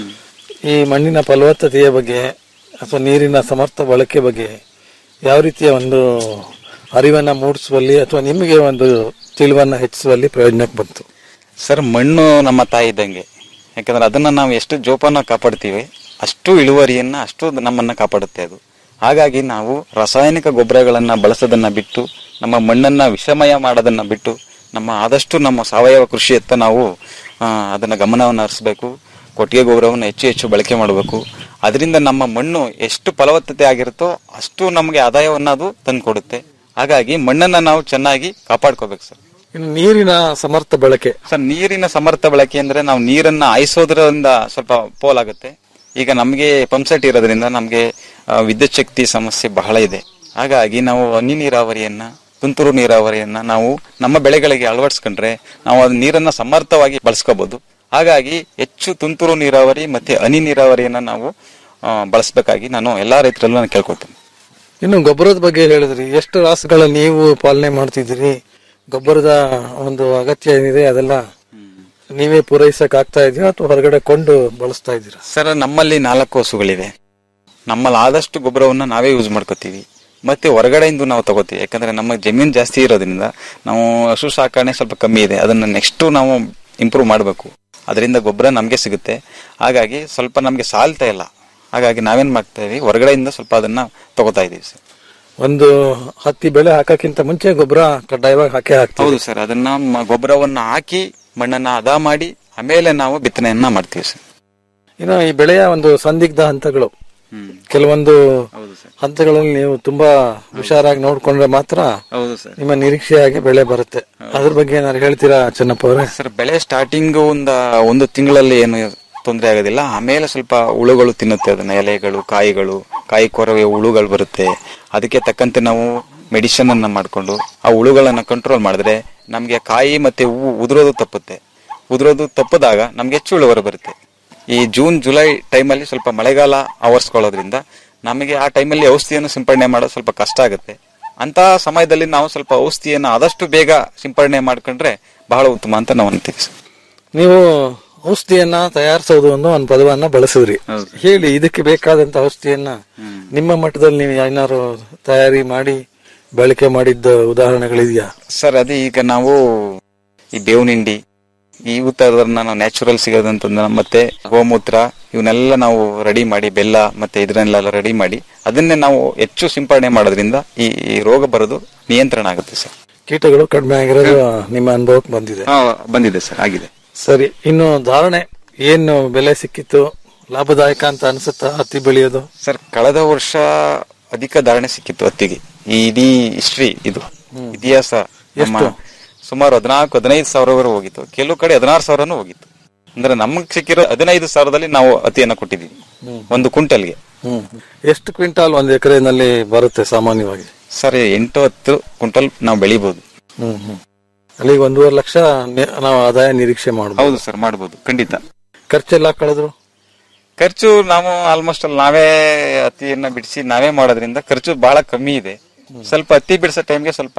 S7: ಈ ಮಣ್ಣಿನ ಫಲವತ್ತತೆಯ ಬಗ್ಗೆ ಅಥವಾ ನೀರಿನ ಸಮರ್ಥ ಬಳಕೆ ಬಗ್ಗೆ ಯಾವ ರೀತಿಯ ಒಂದು ಅರಿವನ್ನ ಮೂಡಿಸುವಲ್ಲಿ ಅಥವಾ ನಿಮಗೆ ಒಂದು ತಿಳಿವನ್ನ ಹೆಚ್ಚಿಸುವಲ್ಲಿ ಪ್ರಯೋಜನಕ್ಕೆ ಬಂತು
S8: ಸರ್ ಮಣ್ಣು ನಮ್ಮ ತಾಯಿ ಇದ್ದಂಗೆ ಯಾಕಂದ್ರೆ ಅದನ್ನ ನಾವು ಎಷ್ಟು ಜೋಪಾನ ಕಾಪಾಡ್ತೀವಿ ಅಷ್ಟು ಇಳುವರಿಯನ್ನ ಅಷ್ಟು ನಮ್ಮನ್ನ ಕಾಪಾಡುತ್ತೆ ಅದು ಹಾಗಾಗಿ ನಾವು ರಾಸಾಯನಿಕ ಗೊಬ್ಬರಗಳನ್ನ ಬಳಸೋದನ್ನ ಬಿಟ್ಟು ನಮ್ಮ ಮಣ್ಣನ್ನ ವಿಷಮಯ ಮಾಡೋದನ್ನ ಬಿಟ್ಟು ನಮ್ಮ ಆದಷ್ಟು ನಮ್ಮ ಸಾವಯವ ಕೃಷಿಯತ್ತ ನಾವು ಆ, ಅದನ್ನ ಗಮನವನ್ನು ಹರಿಸಬೇಕು ಕೊಟ್ಟಿಗೆ ಗೊಬ್ಬರವನ್ನು ಹೆಚ್ಚು ಹೆಚ್ಚು ಬಳಕೆ ಮಾಡಬೇಕು ಅದರಿಂದ ನಮ್ಮ ಮಣ್ಣು ಎಷ್ಟು ಫಲವತ್ತತೆ ಆಗಿರುತ್ತೋ ಅಷ್ಟು ನಮಗೆ ಆದಾಯವನ್ನ ಅದು ತಂದುಕೊಡುತ್ತೆ ಹಾಗಾಗಿ ಮಣ್ಣನ್ನ ನಾವು ಚೆನ್ನಾಗಿ ಕಾಪಾಡ್ಕೋಬೇಕು ಸರ್
S7: ಇನ್ನು ನೀರಿನ ಸಮರ್ಥ ಬಳಕೆ
S8: ಸರ್ ನೀರಿನ ಸಮರ್ಥ ಬಳಕೆ ಅಂದ್ರೆ ನಾವು ನೀರನ್ನ ಆಯಿಸೋದ್ರಿಂದ ಸ್ವಲ್ಪ ಪೋಲಾಗುತ್ತೆ ಈಗ ನಮಗೆ ಪಂಪ್ಸೆಟ್ ಇರೋದ್ರಿಂದ ನಮಗೆ ಆ, ವಿದ್ಯುತ್ ಶಕ್ತಿ ಸಮಸ್ಯೆ ಬಹಳ ಇದೆ ಹಾಗಾಗಿ ನಾವು ಹನಿ ನೀರಾವರಿಯನ್ನ ತುಂತುರು ನೀರಾವರಿಯನ್ನ ನಾವು ನಮ್ಮ ಬೆಳೆಗಳಿಗೆ ಅಳವಡಿಸ್ಕೊಂಡ್ರೆ ನಾವು ಅದು ನೀರನ್ನ ಸಮರ್ಥವಾಗಿ ಬಳಸ್ಕೋಬಹುದು ಹಾಗಾಗಿ ಹೆಚ್ಚು ತುಂತುರು ನೀರಾವರಿ ಮತ್ತೆ ಹನಿ ನೀರಾವರಿಯನ್ನ ನಾವು ಆ, ಬಳಸ್ಬೇಕಾಗಿ ನಾನು ಎಲ್ಲಾ ರೈತರಲ್ಲೂ ನಾನು ಕೇಳ್ಕೊತೀನಿ
S7: ಇನ್ನು ಗೊಬ್ಬರದ ಬಗ್ಗೆ ಹೇಳಿದ್ರಿ ಎಷ್ಟು ರಾಸುಗಳ ನೀವು ಪಾಲನೆ ಮಾಡ್ತಿದ್ದೀರಿ ಗೊಬ್ಬರದ ಒಂದು ಅಗತ್ಯ ಏನಿದೆ ಅದೆಲ್ಲ ನೀವೇ ಪೂರೈಸಕ್ ಆಗ್ತಾ ಇದೆಯಾ ಅಥವಾ ಹೊರಗಡೆ ಕೊಂಡು ಬಳಸ್ತಾ ಇದ್ದೀರಾ
S8: ಸರ್ ನಮ್ಮಲ್ಲಿ ನಾಲ್ಕು ಹಸುಗಳಿವೆ ನಮ್ಮಲ್ಲಿ ಆದಷ್ಟು ಗೊಬ್ಬರವನ್ನ ನಾವೇ ಯೂಸ್ ಮಾಡ್ಕೋತೀವಿ ಮತ್ತೆ ಹೊರಗಡೆಯಿಂದ ನಾವು ತಗೋತೀವಿ ಯಾಕಂದ್ರೆ ನಮ್ಮ ಜಮೀನು ಜಾಸ್ತಿ ಇರೋದ್ರಿಂದ ನಾವು ಹಸು ಸಾಕಣೆ ಸ್ವಲ್ಪ ಕಮ್ಮಿ ಇದೆ ಅದನ್ನ ನೆಕ್ಸ್ಟ್ ನಾವು ಇಂಪ್ರೂವ್ ಮಾಡಬೇಕು ಅದರಿಂದ ಗೊಬ್ಬರ ನಮಗೆ ಸಿಗುತ್ತೆ ಹಾಗಾಗಿ ಸ್ವಲ್ಪ ನಮಗೆ ಸಾಲ್ತಾ ಇಲ್ಲ ಹಾಗಾಗಿ ನಾವೇನ್ ಮಾಡ್ತಾ ಇದೀವಿ ಹೊರಗಡೆಯಿಂದ ಸ್ವಲ್ಪ ಅದನ್ನ ತಗೋತಾ ಇದೀವಿ ಸರ್
S7: ಒಂದು ಹತ್ತಿ ಬೆಳೆ ಹಾಕಕ್ಕಿಂತ ಮುಂಚೆ ಗೊಬ್ಬರ ಕಡ್ಡಾಯವಾಗಿ ಹಾಕೇ ಹಾಕ್ತೀವಿ
S8: ಹೌದು ಸರ್ ಅದನ್ನ ಮ- ಗೊಬ್ಬರವನ್ನ ಹಾಕಿ ಮಣ್ಣನ್ನ ಹದ ಮಾಡಿ ಆಮೇಲೆ ನಾವು ಬಿತ್ತನೆಯನ್ನ ಮಾಡ್ತೀವಿ ಸರ್
S7: ಇನ್ನು ಈ ಬೆಳೆಯ ಒಂದು ಸಂದಿಗ್ಧ ಹಂತಗಳು ಕೆಲವೊಂದು
S8: ಹೌದು ಸರ್
S7: ಹಂತಗಳಲ್ಲಿ ನೀವು ತುಂಬಾ ಹುಷಾರಾಗಿ ನೋಡ್ಕೊಂಡ್ರೆ ಮಾತ್ರ
S8: ಹೌದು ಸರ್
S7: ನಿಮ್ಮ ನಿರೀಕ್ಷೆಯಾಗಿ ಬೆಳೆ ಬರುತ್ತೆ ಅದ್ರ ಬಗ್ಗೆ ಏನಾದ್ರು ಹೇಳ್ತೀರಾ ಚೆನ್ನಪ್ಪ ಅವರೇ
S8: ಸರ್ ಬೆಳೆ ಸ್ಟಾರ್ಟಿಂಗ್ ಒಂದ ಒಂದು ತಿಂಗಳಲ್ಲಿ ಏನು ತೊಂದರೆ ಆಗೋದಿಲ್ಲ ಆಮೇಲೆ ಸ್ವಲ್ಪ ಹುಳುಗಳು ತಿನ್ನುತ್ತೆ ಅದನ್ನ ಎಲೆಗಳು ಕಾಯಿಗಳು ಕಾಯಿ ಕೊರವೆ ಹುಳುಗಳು ಬರುತ್ತೆ ಅದಕ್ಕೆ ತಕ್ಕಂತೆ ನಾವು ಮೆಡಿಸಿನ್ ಅನ್ನ ಮಾಡ್ಕೊಂಡು ಆ ಹುಳುಗಳನ್ನ ಕಂಟ್ರೋಲ್ ಮಾಡಿದ್ರೆ ನಮ್ಗೆ ಕಾಯಿ ಮತ್ತೆ ಹೂವು ಉದುರೋದು ತಪ್ಪುತ್ತೆ ಉದುರೋದು ತಪ್ಪದಾಗ ನಮ್ಗೆ ಹೆಚ್ಚು ಇಳುವರಿ ಬರುತ್ತೆ ಈ ಜೂನ್ ಜುಲೈ ಟೈಮಲ್ಲಿ ಸ್ವಲ್ಪ ಮಳೆಗಾಲ ಆವರಿಸ್ಕೊಳ್ಳೋದ್ರಿಂದ ನಮಗೆ ಆ ಟೈಮಲ್ಲಿ ಔಷಧಿಯನ್ನು ಸಿಂಪಡಣೆ ಮಾಡೋದು ಸ್ವಲ್ಪ ಕಷ್ಟ ಆಗುತ್ತೆ ಅಂತ ಸಮಯದಲ್ಲಿ ನಾವು ಸ್ವಲ್ಪ ಔಷಧಿಯನ್ನು ಆದಷ್ಟು ಬೇಗ ಸಿಂಪಡಣೆ ಮಾಡ್ಕೊಂಡ್ರೆ ಬಹಳ ಉತ್ತಮ ಅಂತ ನಾವು ಅಂತೀವಿ ಸರ್.
S7: ನೀವು ಔಷಧಿಯನ್ನ ತಯಾರಿಸೋದು ಅನ್ನೋ ಒಂದು ಪದವನ್ನ ಬಳಸಿದ್ರಿ ಹೇಳಿ ಇದಕ್ಕೆ ಬೇಕಾದಂತ ಔಷಧಿಯನ್ನ ನಿಮ್ಮ ಮಟ್ಟದಲ್ಲಿ ನೀವು ಏನಾದ್ರು ತಯಾರಿ ಮಾಡಿ ಬಳಕೆ ಮಾಡಿದ್ದ ಉದಾಹರಣೆಗಳಿದೆಯಾ
S8: ಸರ್ ಅದೇ ಈಗ ನಾವು ಈ ಬೇವಿನ ಹಿಂಡಿ ಈ ತರದನ್ನ ನಾವು ನ್ಯಾಚುರಲ್ ಸಿಗೋದಂತ ಮತ್ತೆ ಗೋಮೂತ್ರ ಇವನ್ನೆಲ್ಲ ನಾವು ರೆಡಿ ಮಾಡಿ ಬೆಲ್ಲ ಮತ್ತೆ ಇದನ್ನೆಲ್ಲ ರೆಡಿ ಮಾಡಿ ಅದನ್ನೇ ನಾವು ಹೆಚ್ಚು ಸಿಂಪಡಣೆ ಮಾಡೋದ್ರಿಂದ ಈ ಈ ರೋಗ ಬರೋದು ನಿಯಂತ್ರಣ ಆಗುತ್ತೆ ಸರ್
S7: ಕೀಟಗಳು ಕಡಿಮೆ ಆಗಿರೋದು ನಿಮ್ಮ ಅನುಭವಕ್ಕೆ ಬಂದಿದೆ
S8: ಹಾ, ಬಂದಿದೆ ಸರ್ ಆಗಿದೆ
S7: ಸರಿ ಇನ್ನು ಧಾರಣೆ ಏನು ಬೆಲೆ ಸಿಕ್ಕಿತ್ತು ಲಾಭದಾಯಕ ಅಂತ ಅನ್ಸುತ್ತಾ ಹತ್ತಿ ಬೆಳೆಯೋದು
S8: ಸರ್ ಕಳೆದ ವರ್ಷ ಅಧಿಕ ಧಾರಣೆ ಸಿಕ್ಕಿತ್ತು ಹತ್ತಿಗೆ ಈ ಇಡೀ ಹಿಸ್ಟ್ರಿ ಇದು ಇತಿಹಾಸ ನಮ್ಮ ಸುಮಾರು ಹದಿನಾಲ್ಕು ಹದಿನೈದು ಸಾವಿರವರೆಗೂ ಹೋಗಿತ್ತು ಕೆಲವು ಕಡೆ ಹದಿನಾರು ಸಾವಿರನೂ ಹೋಗಿತ್ತು ಅಂದ್ರೆ ನಮಗೆ ಸಿಕ್ಕಿರೋ ಹದಿನೈದು ಸಾವಿರದಲ್ಲಿ ನಾವು ಹತ್ತಿಯನ್ನ ಕೊಟ್ಟಿದ್ದೀವಿ ಒಂದು ಕ್ವಿಂಟಲ್ಗೆ
S7: ಹ್ಮ್ ಎಷ್ಟು ಕ್ವಿಂಟಾಲ್ ಒಂದು ಎಕರೆನಲ್ಲಿ ಬರುತ್ತೆ ಸಾಮಾನ್ಯವಾಗಿ
S8: ಸರ್ ಎಂಟು ಹತ್ತು ಕ್ವಿಂಟಲ್ ನಾವು ಬೆಳಿಬಹುದು
S7: ಹ್ಮ್ ಹ್ಮ್ ಅಲ್ಲಿಗೆ ಒಂದೂವರೆ ಲಕ್ಷ ನಿ- ನಾವು ಆದಾಯ ನಿರೀಕ್ಷೆ ಮಾಡಬಹುದು
S8: ಹೌದು ಸರ್ ಮಾಡಬಹುದು ಖಂಡಿತ
S7: ಖರ್ಚೆಲ್ಲ ಕಳೆದ್ರು
S8: ಖರ್ಚು ನಾವು ಆಲ್ಮೋಸ್ಟ್ ಅಲ್ಲಿ ನಾವೇ ಹತ್ತಿಯನ್ನ ಬಿಡಿಸಿ ನಾವೇ ಮಾಡೋದ್ರಿಂದ ಖರ್ಚು ಬಹಳ ಕಮ್ಮಿ ಇದೆ ಸ್ವಲ್ಪ ಹತ್ತಿ ಬಿಡಿಸೋ ಟೈಮ್ಗೆ ಸ್ವಲ್ಪ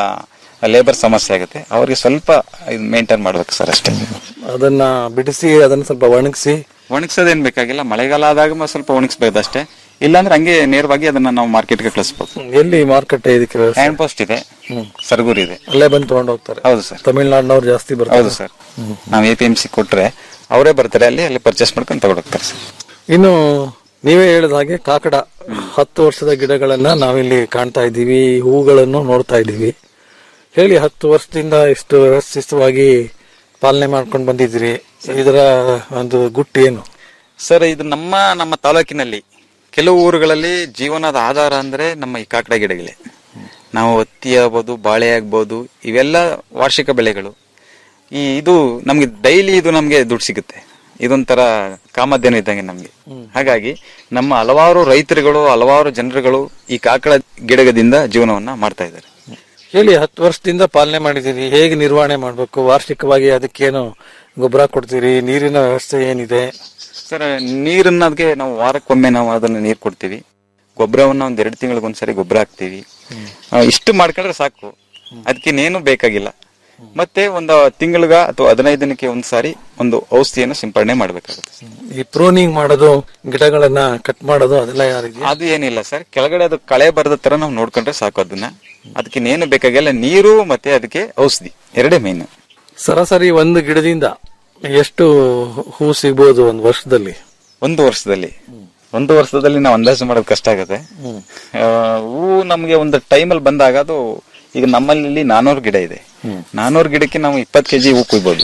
S8: ಲೇಬರ್ ಸಮಸ್ಯೆ ಆಗುತ್ತೆ ಅವ್ರಿಗೆ ಸ್ವಲ್ಪ ಇದು ಮೇಂಟೈನ್ ಮಾಡ್ಬೇಕು ಸರ್ ಅಷ್ಟೇ
S7: ಅದನ್ನ ಬಿಡಿಸಿ ಅದನ್ನ ಸ್ವಲ್ಪ ಒಣಗಿಸಿ
S8: ಒಣಗಿಸೋದೇನ್ ಬೇಕಾಗಿಲ್ಲ ಮಳೆಗಾಲ ಆದಾಗ ಮ- ಸ್ವಲ್ಪ ಒಣಗಿಸ್ಬೇಕು ಅಷ್ಟೇ ಇಲ್ಲಾಂದ್ರೆ ಹಂಗೆ ನೇರವಾಗಿ ಅದನ್ನ ನಾವು ಮಾರ್ಕೆಟ್ಗೆ ಕಳಿಸ್ಬೇಕು
S7: ಎಲ್ಲಿ ಮಾರ್ಕೆಟ್ ಇದಕ್ಕೆ ವ್ಯವಸ್ಥೆ?
S8: ಹ್ಯಾಂಡ್ ಪೋಸ್ಟ್ ಇದೆ ಸರ್ಗೂರ್ ಇದೆ
S7: ಅಲ್ಲೇ ಬಂದು ತಗೊಂಡು ಹೋಗ್ತಾರೆ
S8: ಹೌದು ಸರ್
S7: ತಮಿಳ್ನಾಡಿನವ್ರು ಜಾಸ್ತಿ ಬರ್ತಾರೆ
S8: ಹೌದು ಸರ್ ನಾವು ಎ ಪಿ ಎಂ ಸಿ ಕೊಟ್ರೆ ಅವರೇ ಬರ್ತಾರೆ ಅಲ್ಲಿ ಅಲ್ಲಿ ಪರ್ಚೇಸ್ ಮಾಡ್ಕೊಂಡು ತಗೊಂಡೋಗ್ತಾರೆ ಸರ್
S7: ಇನ್ನು ನೀವೇ ಹೇಳಿದ ಹಾಗೆ ಕಾಕಡ ಹತ್ತು ವರ್ಷದ ಗಿಡಗಳನ್ನ ನಾವಿಲ್ಲಿ ಕಾಣ್ತಾ ಇದ್ದೀವಿ ಹೂಗಳನ್ನು ನೋಡ್ತಾ ಇದ್ದೀವಿ ಹೇಳಿ ಹತ್ತು ವರ್ಷದಿಂದ ಇಷ್ಟು ವ್ಯವಸ್ಥಿತವಾಗಿ ಪಾಲನೆ ಮಾಡ್ಕೊಂಡು ಬಂದಿದ್ದೀರಿ ಇದರ ಒಂದು ಗುಟ್ಟು ಏನು
S8: ಸರ್ ಇದು ನಮ್ಮ ನಮ್ಮ ತಾಲೂಕಿನಲ್ಲಿ ಕೆಲವು ಊರುಗಳಲ್ಲಿ ಜೀವನದ ಆಧಾರ ಅಂದ್ರೆ ನಮ್ಮ ಈ ಕಾಕಡ ಗಿಡಗಳೇ ನಾವು ಹತ್ತಿ ಆಗ್ಬೋದು ಬಾಳೆ ಆಗ್ಬೋದು ಇವೆಲ್ಲ ವಾರ್ಷಿಕ ಬೆಳೆಗಳು ಈ ಇದು ನಮ್ಗೆ ಡೈಲಿ ಇದು ನಮ್ಗೆ ದುಡ್ಡು ಸಿಗುತ್ತೆ ಇದೊಂಥರ ಕಾಮಧೇನು ಇದ್ದಂಗೆ ನಮ್ಗೆ ಹಾಗಾಗಿ ನಮ್ಮ ಹಲವಾರು ರೈತರುಗಳು ಹಲವಾರು ಜನರುಗಳು ಈ ಕಾಕಡ ಗಿಡಗದಿಂದ ಜೀವನವನ್ನ ಮಾಡ್ತಾ ಇದ್ದಾರೆ
S7: ಹೇಳಿ ಹತ್ತು ವರ್ಷದಿಂದ ಪಾಲನೆ ಮಾಡಿದ್ದೀರಿ ಹೇಗೆ ನಿರ್ವಹಣೆ ಮಾಡಬೇಕು ವಾರ್ಷಿಕವಾಗಿ ಅದಕ್ಕೇನು ಗೊಬ್ಬರ ಕೊಡ್ತೀರಿ ನೀರಿನ ವ್ಯವಸ್ಥೆ ಏನಿದೆ
S8: ಸರ್ ನೀರನ್ನ ಅದಕ್ಕೆ ನಾವು ವಾರಕ್ಕೊಮ್ಮೆ ನಾವು ಅದನ್ನ ನೀರು ಕೊಡ್ತೀವಿ ಗೊಬ್ಬರವನ್ನ ಒಂದ್ ಎರಡು ತಿಂಗಳಿಗೊಂದ್ಸರಿ ಗೊಬ್ಬರ ಹಾಕ್ತಿವಿ ಆ, ಇಷ್ಟು ಮಾಡ್ಕೊಂಡ್ರೆ ಸಾಕು ಅದಕ್ಕಿನ್ನೇನು ಬೇಕಾಗಿಲ್ಲ ಮತ್ತೆ ಒಂದು ತಿಂಗಳಿಗ ಅಥವಾ ಹದಿನೈದು ದಿನಕ್ಕೆ ಒಂದ್ಸಾರಿ ಒಂದು ಔಷಧಿಯನ್ನು ಸಿಂಪಡಣೆ ಮಾಡ್ಬೇಕಾಗುತ್ತೆ ಸರ್.
S7: ಈ ಪ್ರೂನಿಂಗ್ ಮಾಡೋದು ಗಿಡಗಳನ್ನ ಕಟ್ ಮಾಡೋದು ಅದೆಲ್ಲ ಯಾರಿಗೆ
S8: ಅದು ಏನಿಲ್ಲ ಸರ್ ಕೆಳಗಡೆ ಅದು ಕಳೆ ಬರದ ತರ ನಾವು ನೋಡ್ಕೊಂಡ್ರೆ ಸಾಕು ಅದನ್ನ ಅದಕ್ಕಿನ್ನೇನು ಬೇಕಾಗಿಲ್ಲ ನೀರು ಮತ್ತೆ ಅದಕ್ಕೆ ಔಷಧಿ ಎರಡೇ ಮೇನ್
S7: ಸರಾಸರಿ ಒಂದು ಗಿಡದಿಂದ ಎಷ್ಟು ಹೂ ಸಿಗ್ಬೋದು ಒಂದು ವರ್ಷದಲ್ಲಿ
S8: ಒಂದು ವರ್ಷದಲ್ಲಿ ಒಂದು ವರ್ಷದಲ್ಲಿ ನಾವು ಅಂದಾಜು ಮಾಡೋದು ಕಷ್ಟ ಆಗುತ್ತೆ ಆ, ಹೂವು ನಮ್ಗೆ ಒಂದು ಟೈಮಲ್ಲಿ ಬಂದಾಗ ಅದು ಈಗ ನಮ್ಮಲ್ಲಿ ಇಲ್ಲಿ ನಾನೂರು ಗಿಡ ಇದೆ ನಾನೂರು ಗಿಡಕ್ಕೆ ನಾವು ಇಪ್ಪತ್ತು ಕೆಜಿ ಹೂ ಕುಯ್ಬೋದು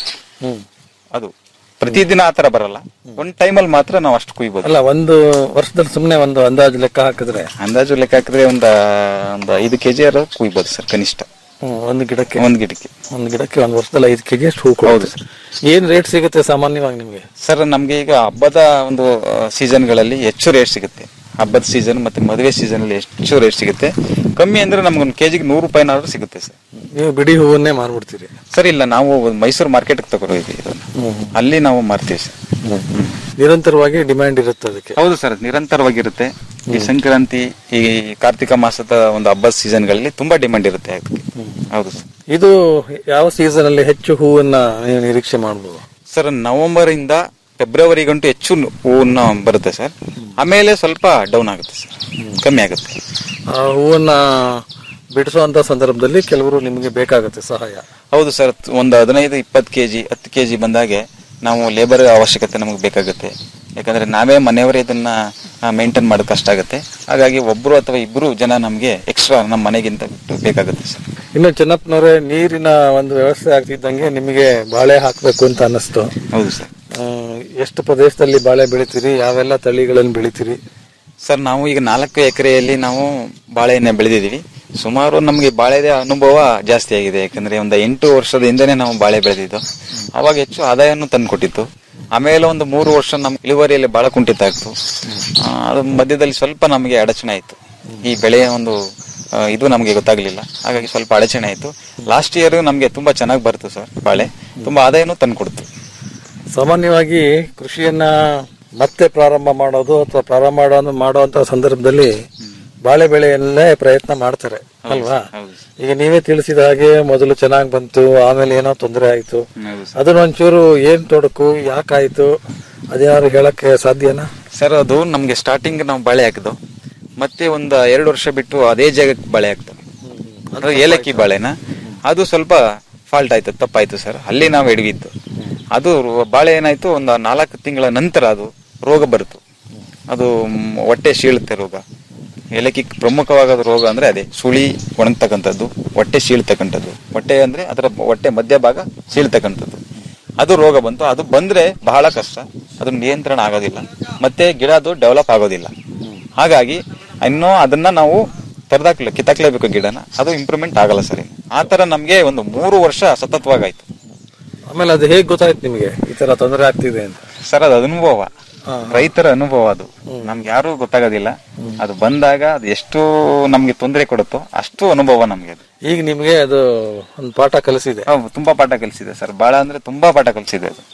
S8: ಅದು ಪ್ರತಿದಿನ ಆತರ ಬರಲ್ಲ ಒಂದ್ ಟೈಮಲ್ಲಿ ಮಾತ್ರ ನಾವು ಅಷ್ಟು ಕುಯ್ಬೋದು
S7: ಅಲ್ಲ ಒಂದು ವರ್ಷದಲ್ಲಿ ಸುಮ್ನೆ ಒಂದು ಅಂದಾಜು ಲೆಕ್ಕ ಹಾಕಿದ್ರೆ
S8: ಅಂದಾಜು ಲೆಕ್ಕ ಹಾಕಿದ್ರೆ ಒಂದ ಒಂದು ಐದು ಕೆಜಿ ಯಾರು ಕುಯ್ಬೋದು ಸರ್ ಕನಿಷ್ಠ
S7: ಹ್ಮ್, ಒಂದು ಗಿಡಕ್ಕೆ
S8: ಒಂದ್ ಗಿಡಕ್ಕೆ
S7: ಒಂದು ಗಿಡಕ್ಕೆ ಒಂದು ವರ್ಷದಲ್ಲಿ ಐದು ಕೆಜಿ ಅಷ್ಟು ಹೂ ಕೊಡುತ್ತೆ ಏನ್ ರೇಟ್ ಸಿಗುತ್ತೆ ಸಾಮಾನ್ಯವಾಗಿ ನಿಮಗೆ
S8: ಸರ್ ನಮ್ಗೆ ಈಗ ಹಬ್ಬದ ಒಂದು ಸೀಸನ್ಗಳಲ್ಲಿ ಹೆಚ್ಚು ರೇಟ್ ಸಿಗುತ್ತೆ ಹಬ್ಬದ ಸೀಸನ್ ಮತ್ತೆ ಮದುವೆ ಸೀಸನ್ ಅಲ್ಲಿ ಹೆಚ್ಚು ರೇಟ್ ಸಿಗುತ್ತೆ ಕಮ್ಮಿ ಅಂದ್ರೆ ನಮ್ಗೆ ಒಂದು ಕೆಜಿಗೆ ನೂರು ರೂಪಾಯಿನಾದ್ರೂ ಸಿಗುತ್ತೆ ಸರ್
S7: ನೀವು ಬಿಡಿ ಹೂವನ್ನೇ ಮಾರ್ಬಿಡ್ತೀರಿ
S8: ಸರ್ ಇಲ್ಲ ನಾವು ಮೈಸೂರು ಮಾರ್ಕೆಟ್ ತಗೊಂಡಿದ್ವಿ ಇದನ್ನ ಅಲ್ಲಿ ನಾವು ಮಾರ್ತೀವಿ ಸರ್
S7: ನಿರಂತರವಾಗಿ ಡಿಮ್ಯಾಂಡ್ ಇರುತ್ತೆ ಅದಕ್ಕೆ
S8: ಹೌದು ಸರ್ ನಿರಂತರವಾಗಿರುತ್ತೆ ಈ ಸಂಕ್ರಾಂತಿ ಈ ಕಾರ್ತಿಕ ಮಾಸದ ಒಂದು ಹಬ್ಬದ ಸೀಸನ್ಗಳಲ್ಲಿ ತುಂಬಾ ಡಿಮಾಂಡ್ ಇರುತ್ತೆ ಅದಕ್ಕೆ ಹೌದು ಸರ್
S7: ಇದು ಯಾವ ಸೀಸನ್ ಅಲ್ಲಿ ಹೆಚ್ಚು ಹೂವನ್ನ ನೀವು ನಿರೀಕ್ಷೆ ಮಾಡಬಹುದು
S8: ಸರ್ ನವೆಂಬರ್ ಇಂದ ಫೆಬ್ರವರಿ ಗಂಟು ಹೆಚ್ಚು ಹೂವನ್ನ ಬರುತ್ತೆ ಸರ್ ಆಮೇಲೆ ಸ್ವಲ್ಪ ಡೌನ್ ಆಗುತ್ತೆ ಸರ್ ಕಮ್ಮಿ ಆಗುತ್ತೆ
S7: ಆ ಹೂವನ್ನ ಬಿಡಿಸುವಂತ ಸಂದರ್ಭದಲ್ಲಿ ಕೆಲವರು ನಿಮಗೆ ಬೇಕಾಗುತ್ತೆ ಸಹಾಯ
S8: ಹೌದು ಸರ್ ಒಂದು ಹದಿನೈದು ಇಪ್ಪತ್ತು ಕೆಜಿ ಹತ್ತು ಕೆಜಿ ಬಂದಾಗೆ ನಾವು ಲೇಬರ್ ಅವಶ್ಯಕತೆ ನಮಗೆ ಬೇಕಾಗುತ್ತೆ ಯಾಕಂದ್ರೆ ನಾವೇ ಮನೆಯವರೇ ಇದನ್ನ ಮೇಂಟೈನ್ ಮಾಡೋದು ಕಷ್ಟ ಆಗುತ್ತೆ ಹಾಗಾಗಿ ಒಬ್ರು ಅಥವಾ ಇಬ್ರು ಜನ ನಮಗೆ ಎಕ್ಸ್ಟ್ರಾ ನಮ್ಮ ಮನೆಗಿಂತ ಬಿಟ್ಟು ಬೇಕಾಗುತ್ತೆ ಸರ್
S7: ಇನ್ನು ಚೆನ್ನಪ್ಪನವರೇ ನೀರಿನ ಒಂದು ವ್ಯವಸ್ಥೆ ಆಗ್ತಿದ್ದಂಗೆ ನಿಮಗೆ ಬಾಳೆ ಹಾಕ್ಬೇಕು ಅಂತ ಅನ್ನಿಸ್ತು
S8: ಹೌದು ಸರ್
S7: ಆ, ಎಷ್ಟು ಪ್ರದೇಶದಲ್ಲಿ ಬಾಳೆ ಬೆಳಿತೀರಿ ಯಾವೆಲ್ಲ ತಳಿಗಳನ್ನು ಬೆಳಿತೀರಿ
S8: ಸರ್ ನಾವು ಈಗ ನಾಲ್ಕು ಎಕರೆಯಲ್ಲಿ ನಾವು ಬಾಳೆಯನ್ನ ಬೆಳೆದಿದ್ದೀವಿ ಸುಮಾರು ನಮಗೆ ಬಾಳೆದ ಅನುಭವ ಜಾಸ್ತಿ ಆಗಿದೆ ಯಾಕಂದ್ರೆ ಒಂದು ಎಂಟು ವರ್ಷದ ಹಿಂದೆನೆ ನಾವು ಬಾಳೆ ಬೆಳೆದಿದ್ದು ಅವಾಗ ಹೆಚ್ಚು ಆದಾಯವನ್ನು ತಂದು ಕೊಟ್ಟಿತ್ತು ಆಮೇಲೆ ಒಂದು ಮೂರು ವರ್ಷ ನಮ್ಮ ಇಳುವರಿಯಲ್ಲಿ ಬಹಳ ಕುಂಠಿತ ಆಗ್ತು ಆ, ಅದು ಮಧ್ಯದಲ್ಲಿ ಸ್ವಲ್ಪ ನಮಗೆ ಅಡಚಣೆ ಆಯ್ತು ಈ ಬೆಳೆಯ ಒಂದು ಆ, ಇದು ನಮಗೆ ಗೊತ್ತಾಗ್ಲಿಲ್ಲ ಹಾಗಾಗಿ ಸ್ವಲ್ಪ ಅಡಚಣೆ ಆಯ್ತು ಲಾಸ್ಟ್ ಇಯರ್ ನಮಗೆ ತುಂಬಾ ಚೆನ್ನಾಗಿ ಬರ್ತು ಸರ್ ಬಾಳೆ ತುಂಬಾ ಆದಾಯನೂ ತಂದು ಕೊಡ್ತು
S7: ಸಾಮಾನ್ಯವಾಗಿ ಕೃಷಿಯನ್ನ ಮತ್ತೆ ಪ್ರಾರಂಭ ಮಾಡೋದು ಅಥವಾ ಪ್ರಾರಂಭ ಮಾಡೋ ಮಾಡುವಂತ ಸಂದರ್ಭದಲ್ಲಿ ಬಾಳೆ ಬೆಳೆಯಲ್ಲೇ ಪ್ರಯತ್ನ ಮಾಡ್ತಾರೆ ಅಲ್ವಾ ಈಗ ನೀವೇ ತಿಳಿಸಿದ ಹಾಗೆ ಮೊದಲು ಚೆನ್ನಾಗಿ ಬಂತು ಆಮೇಲೆ ಏನೋ ತೊಂದರೆ ಆಯ್ತು ಅದನ್ನ ಒಂಚೂರು ಏನ್ ತೊಡಕು ಯಾಕಾಯ್ತು ಅದೇನಾದ್ರು ಹೇಳಕ್ಕೆ ಸಾಧ್ಯನಾ
S8: ಸರ್ ಅದು ನಮ್ಗೆ ಸ್ಟಾರ್ಟಿಂಗ್ ನಾವು ಬಾಳೆ ಹಾಕಿದ್ದು ಮತ್ತೆ ಒಂದು ಎರಡು ವರ್ಷ ಬಿಟ್ಟು ಅದೇ ಜಾಗಕ್ಕೆ ಬಾಳೆ ಹಾಕ್ದು ಅದು ಏಲಕ್ಕಿ ಬಾಳೆನ ಅದು ಸ್ವಲ್ಪ ಫಾಲ್ಟ್ ಆಯ್ತು ತಪ್ಪಾಯ್ತು ಸರ್ ಅಲ್ಲಿ ನಾವು ಎಡವಿದ್ದು ಅದು ರೋ- ಬಾಳೆ ಏನಾಯ್ತು ಒಂದು ನಾಲ್ಕು ತಿಂಗಳ ನಂತರ ಅದು ರೋಗ ಬಂತು ಅದು ಮ್, ಹೊಟ್ಟೆ ಶೀಳುತ್ತೆ ರೋಗ ಏಲಕ್ಕಿ ಪ್ರಮುಖವಾದ ರೋಗ ಅಂದ್ರೆ ಅದೇ ಸುಳಿ ಒಣಗ್ತಕ್ಕಂಥದ್ದು ಹೊಟ್ಟೆ ಶೀಳ್ತಕ್ಕಂಥದ್ದು ಹೊಟ್ಟೆ ಅಂದ್ರೆ ಅದರ ಹೊಟ್ಟೆ ಮಧ್ಯಭಾಗ ಶೀಳ್ತಕ್ಕಂಥದ್ದು ಅದು ರೋಗ ಬಂತು ಅದು ಬಂದ್ರೆ ಬಹಳ ಕಷ್ಟ ಅದು ನಿಯಂತ್ರಣ ಆಗೋದಿಲ್ಲ ಮತ್ತೆ ಗಿಡ ಅದು ಡೆವಲಪ್ ಆಗೋದಿಲ್ಲ ಹಾಗಾಗಿ ಇನ್ನೂ ಅದನ್ನ ನಾವು ತೆರೆದಾಕ್ಲ ಕಿತ್ತಾಕ್ಲೇಬೇಕು ಗಿಡನ ಅದು ಇಂಪ್ರೂವ್ಮೆಂಟ್ ಆಗಲ್ಲ ಸರ್ ಇನ್ನು. ಆ ತರ ನಮ್ಗೆ ಒಂದು ಮೂರು ವರ್ಷ ಸತತವಾಗಾಯ್ತು
S7: ಆಮೇಲೆ ಅದು ಹೇಗ್ ಗೊತ್ತಾಯ್ತು ನಿಮಗೆ ಈ ತರ ತೊಂದರೆ ಆಗ್ತಿದೆ ಅಂತ
S8: ಸರ್ ಅದು ಅನುಭವ ರೈತರ ಅನುಭವ ಅದು ನಮ್ಗೆ ಯಾರು ಗೊತ್ತಾಗೋದಿಲ್ಲ ಅದು ಬಂದಾಗ ಅದು ಎಷ್ಟು ನಮ್ಗೆ ತೊಂದರೆ ಕೊಡುತ್ತೋ ಅಷ್ಟು ಅನುಭವ ನಮ್ಗೆ ಅದು
S7: ಈಗ ನಿಮ್ಗೆ ಅದು ಒಂದು ಪಾಠ ಕಲಿಸಿದೆ
S8: ಹೌದು, ತುಂಬಾ ಪಾಠ ಕಲಿಸಿದೆ ಸರ್ ಬಾಳ ಅಂದ್ರೆ ತುಂಬಾ ಪಾಠ ಕಲಿಸಿದೆ ಅದು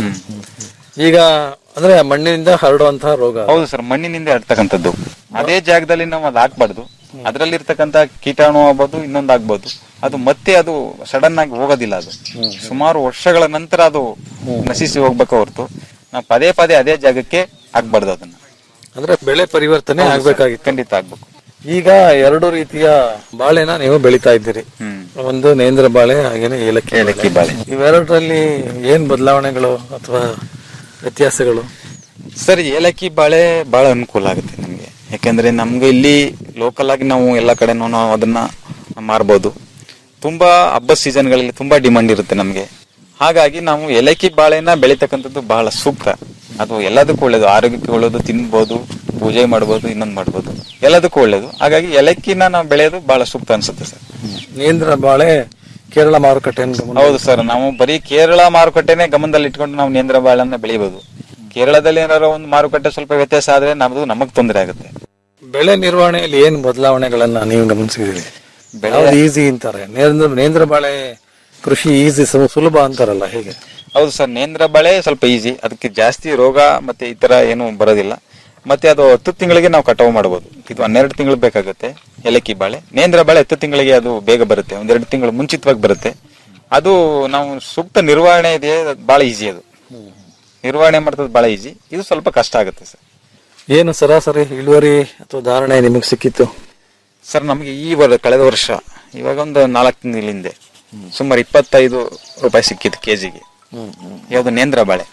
S7: ಈಗ ಅಂದ್ರೆ ಮಣ್ಣಿನಿಂದ ಹರಡುವಂತಹ ರೋಗ
S8: ಹೌದು ಸರ್ ಮಣ್ಣಿನಿಂದ ಹರಡ್ತಕ್ಕಂಥದ್ದು ಅದೇ ಜಾಗದಲ್ಲಿ ನಾವು ಅದು ಹಾಕ್ಬಾರ್ದು ಅದರಲ್ಲಿ ಇರ್ತಕ್ಕಂಥ ಕೀಟಾಣು ಆಗ್ಬೋದು ಇನ್ನೊಂದು ಆಗ್ಬೋದು ಅದು ಮತ್ತೆ ಅದು ಸಡನ್ ಆಗಿ ಹೋಗೋದಿಲ್ಲ ಅದು ಸುಮಾರು ವರ್ಷಗಳ ನಂತರ ಅದು ನಶಿಸಿ ಹೋಗ್ಬೇಕು ಹೊರತು ನಾವು ಪದೇ ಪದೇ ಅದೇ ಜಾಗಕ್ಕೆ ಹಾಕ್ಬಾರ್ದು ಅದನ್ನ
S7: ಅಂದ್ರೆ ಬೆಳೆ ಪರಿವರ್ತನೆ
S8: ಹೌದು ಸರ್,
S7: ಆಗ್ಬೇಕಾಗಿತ್ತು
S8: ಖಂಡಿತ ಆಗ್ಬೇಕು
S7: ಈಗ ಎರಡು ರೀತಿಯ ಬಾಳೆನ ನೀವು ಬೆಳಿತಾ ಇದ್ದೀರಿ ಒಂದು ನೇಂದ್ರ ಬಾಳೆ ಹಾಗೇನೆ ಏಲಕ್ಕಿ
S8: ಏಲಕ್ಕಿ ಬಾಳೆ.
S7: ಇವೆರಡರಲ್ಲಿ ಏನ್ ಬದಲಾವಣೆಗಳು ಅಥವಾ ವ್ಯತ್ಯಾಸಗಳು
S8: ಸರ್ ಏಲಕ್ಕಿ ಬಾಳೆ ಬಹಳ ಅನುಕೂಲ ಆಗುತ್ತೆ ನಮ್ಗೆ ಯಾಕಂದ್ರೆ ನಮ್ಗೆ ಇಲ್ಲಿ ಲೋಕಲ್ ಆಗಿ ನಾವು ಎಲ್ಲ ಕಡೆನೂ ನಾವು ಅದನ್ನ ಮಾರ್ಬೋದು ತುಂಬಾ ಹಬ್ಬದ ಸೀಸನ್ಗಳಲ್ಲಿ ತುಂಬಾ ಡಿಮಾಂಡ್ ಇರುತ್ತೆ ನಮ್ಗೆ ಹಾಗಾಗಿ ನಾವು ಏಲಕ್ಕಿ ಬಾಳೆನ ಬೆಳಿತಕ್ಕಂಥದ್ದು ಬಹಳ ಸೂಕ್ತ ಅದು ಎಲ್ಲದಕ್ಕೂ ಒಳ್ಳೇದು ಆರೋಗ್ಯಕ್ಕೆ ಒಳ್ಳೇದು ತಿನ್ಬೋದು ಪೂಜೆ ಮಾಡ್ಬೋದು ಇನ್ನೊಂದು ಮಾಡ್ಬೋದು ಎಲ್ಲದಕ್ಕೂ ಒಳ್ಳೇದು ಹಾಗಾಗಿ ಏಲಕ್ಕಿನ ನಾವು ಬೆಳೆಯೋದು ಬಹಳ ಸೂಕ್ತ ಅನ್ಸುತ್ತೆ ಸರ್
S7: ನೇಂದ್ರ ಬಾಳೆ ಕೇರಳ ಮಾರುಕಟ್ಟೆಯನ್ನು ಗಮನ
S8: ಹೌದು ಸರ್ ನಾವು ಬರೀ ಕೇರಳ ಮಾರುಕಟ್ಟೆನೆ ಗಮನದಲ್ಲಿ ಇಟ್ಕೊಂಡು ನಾವು ನೇಂದ್ರ ಬಾಳೆನ್ನ ಬೆಳಿಬಹುದು ಕೇರಳದಲ್ಲಿ ಏನಾರ ಒಂದು ಮಾರುಕಟ್ಟೆ ಸ್ವಲ್ಪ ವ್ಯತ್ಯಾಸ ಆದ್ರೆ ನಮ್ದು ನಮಗ್ ತೊಂದರೆ ಆಗುತ್ತೆ
S7: ಬೆಳೆ ನಿರ್ವಹಣೆಯಲ್ಲಿ ಏನ್ ಬದಲಾವಣೆಗಳನ್ನ ನೀವು ಗಮನಿಸಿದಿರಿ
S8: ಬೆಳೆ-
S7: ಈಸಿ ಅಂತಾರೆ ನೇಂದ್ರ ನೇಂದ್ರ ಬಾಳೆ ಕೃಷಿ ಈಸಿ ಸುಲಭ ಅಂತಾರಲ್ಲ ಹೇಗೆ
S8: ಹೌದು ಸರ್ ನೇಂದ್ರ ಬಾಳೆ ಸ್ವಲ್ಪ ಈಸಿ ಅದಕ್ಕೆ ಜಾಸ್ತಿ ರೋಗ ಮತ್ತೆ ಈ ತರ ಏನು ಬರೋದಿಲ್ಲ ಮತ್ತೆ ಅದು ಹತ್ತು ತಿಂಗಳಿಗೆ ನಾವು ಕಟಾವು ಮಾಡಬಹುದು ಇದು ಹನ್ನೆರಡು ತಿಂಗಳು ಬೇಕಾಗುತ್ತೆ ಏಲಕ್ಕಿ ಬಾಳೆ ನೇಂದ್ರ ಬಾಳೆ ಹತ್ತು ತಿಂಗಳಿಗೆ ಅದು ಬೇಗ ಬರುತ್ತೆ ಒಂದೆರಡು ತಿಂಗಳು ಮುಂಚಿತವಾಗಿ ಬರುತ್ತೆ ಅದು ನಾವು ಸೂಕ್ತ ನಿರ್ವಹಣೆ ಇದೆ ಬಹಳ ಈಸಿ ಅದು ನಿರ್ವಹಣೆ ಮಾಡ್ತದ ಬಹಳ ಈಸಿ ಇದು ಸ್ವಲ್ಪ ಕಷ್ಟ ಆಗುತ್ತೆ ಸರ್
S7: ಏನು ಸರಾಸರಿ ಇಳುವರಿ ಅಥವಾ ಧಾರಣೆ ನಿಮಗೆ ಸಿಕ್ಕಿತ್ತು
S8: ಸರ್ ನಮಗೆ ಈ ವರ್ ಕಳೆದ ವರ್ಷ ಇವಾಗ ಒಂದು ನಾಲ್ಕು ತಿಂಗಳ ಹಿಂದೆ ಸುಮಾರು ಇಪ್ಪತ್ತೈದು ರೂಪಾಯಿ ಸಿಕ್ಕಿತ್ತು ಕೆಜಿಗೆ ಯಾವ್ದು ನೇಂದ್ರ ಬಾಳೆ